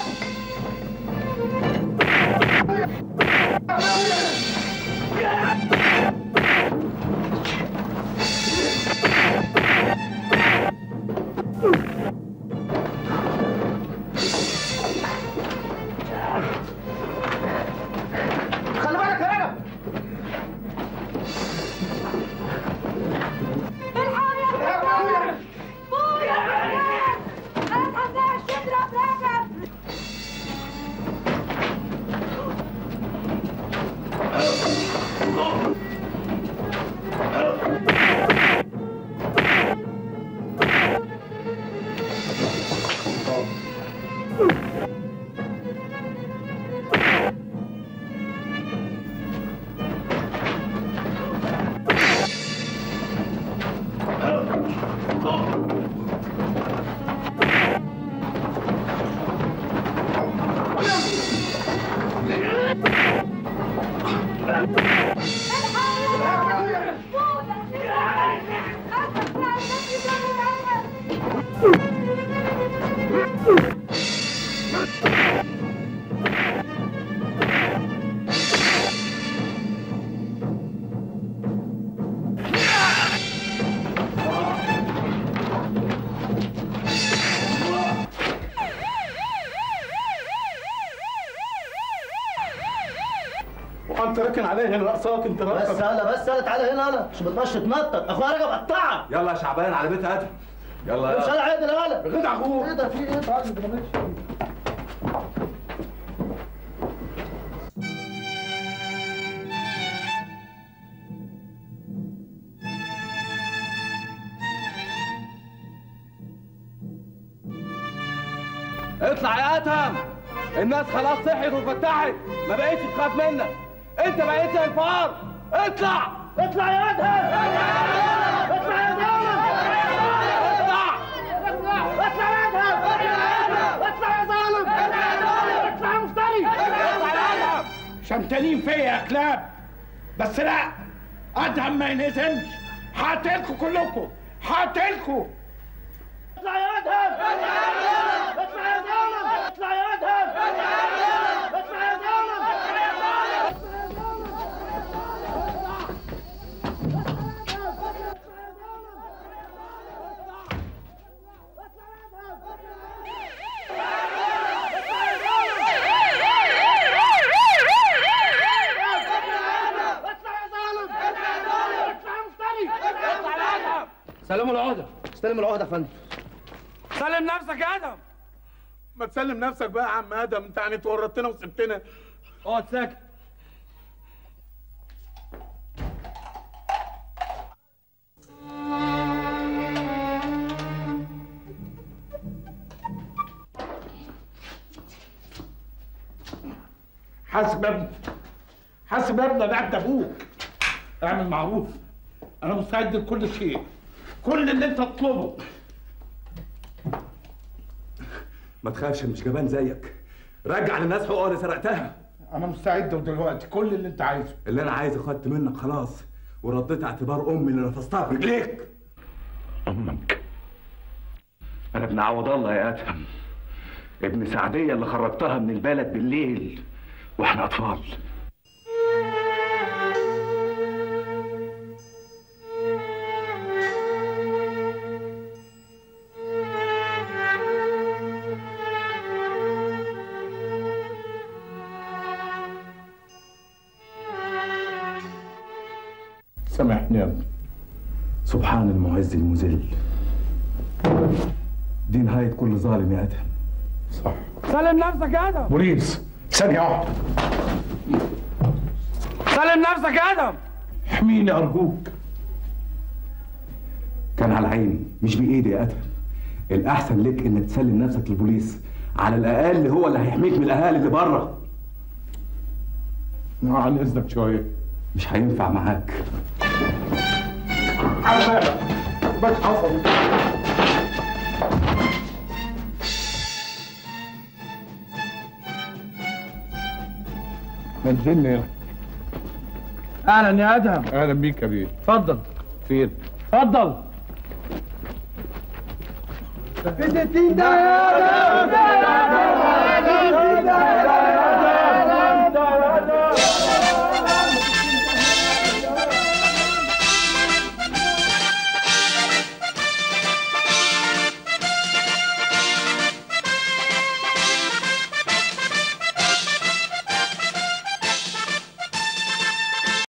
[SPEAKER 10] خلي بالك يا رجل
[SPEAKER 12] وانت راكن عليا هنا رقصاك انت رقصك
[SPEAKER 6] بس يلا بس يلا تعالى هنا يلا مش بتمشي تنطط اخويا رجب قطعك
[SPEAKER 5] يلا يا شعبان على بيت ادهم يلا
[SPEAKER 6] مش انا عادل يلا
[SPEAKER 12] غدا اخوك
[SPEAKER 6] ايه ده في ايه تعالى انت ماشي
[SPEAKER 5] اطلع يا ادهم الناس خلاص صحيت وفتحت ما بقتش تخاف منك انت بقيت زي الفار اطلع
[SPEAKER 10] اطلع يا ادهم اطلع يا ظالم اطلع اطلع يا ادهم اطلع يا ظالم اطلع يا مفتري
[SPEAKER 2] شمتانين فيا يا كلاب بس لا ادهم ما ينهزمش هقتلكوا كلكم هقتلكوا
[SPEAKER 10] اطلع يا ادهم اطلع يا ظالم اطلع يا ادهم اطلع يا ظالم
[SPEAKER 12] سلموا العقده
[SPEAKER 6] استلم العقده يا فندم
[SPEAKER 12] سلم نفسك يا ادم ما تسلم نفسك بقى يا عم ادم انت يعني اتورطتنا وسبتنا اقعد ساكت حاسب يا ابني حاسب يا ابني ده انت ابوك اعمل معروف انا مستعد لكل شيء كل اللي انت تطلبه
[SPEAKER 7] ما تخافش مش جبان زيك رجع للناس حقوقها اللي سرقتها
[SPEAKER 2] انا مستعد دلوقتي كل اللي انت عايزه
[SPEAKER 7] اللي انا عايزه خدت منك خلاص ورديت اعتبار امي اللي نفستها في رجليك امك انا ابن عوض الله يا ادهم ابن سعديه اللي خرجتها من البلد بالليل واحنا اطفال
[SPEAKER 2] سامحني يا ابني
[SPEAKER 7] سبحان المعز المذل دي نهاية كل ظالم يا أدهم
[SPEAKER 2] صح
[SPEAKER 10] سلم نفسك يا ادم
[SPEAKER 2] بوليس ثانية واحدة
[SPEAKER 10] سلم نفسك يا ادم
[SPEAKER 2] احميني أرجوك
[SPEAKER 7] كان على عيني مش بإيدي يا أدهم الأحسن لك إنك تسلم نفسك للبوليس على الأقل هو اللي هيحميك من الأهالي اللي بره
[SPEAKER 2] عن إذنك شوية
[SPEAKER 7] مش هينفع معاك
[SPEAKER 2] على بالك بس حصل نزلني هنا
[SPEAKER 10] اهلا يا ادهم
[SPEAKER 2] اهلا بيك يا بيه
[SPEAKER 10] اتفضل
[SPEAKER 2] فين؟
[SPEAKER 10] اتفضل
[SPEAKER 4] في 60 ده يا ادم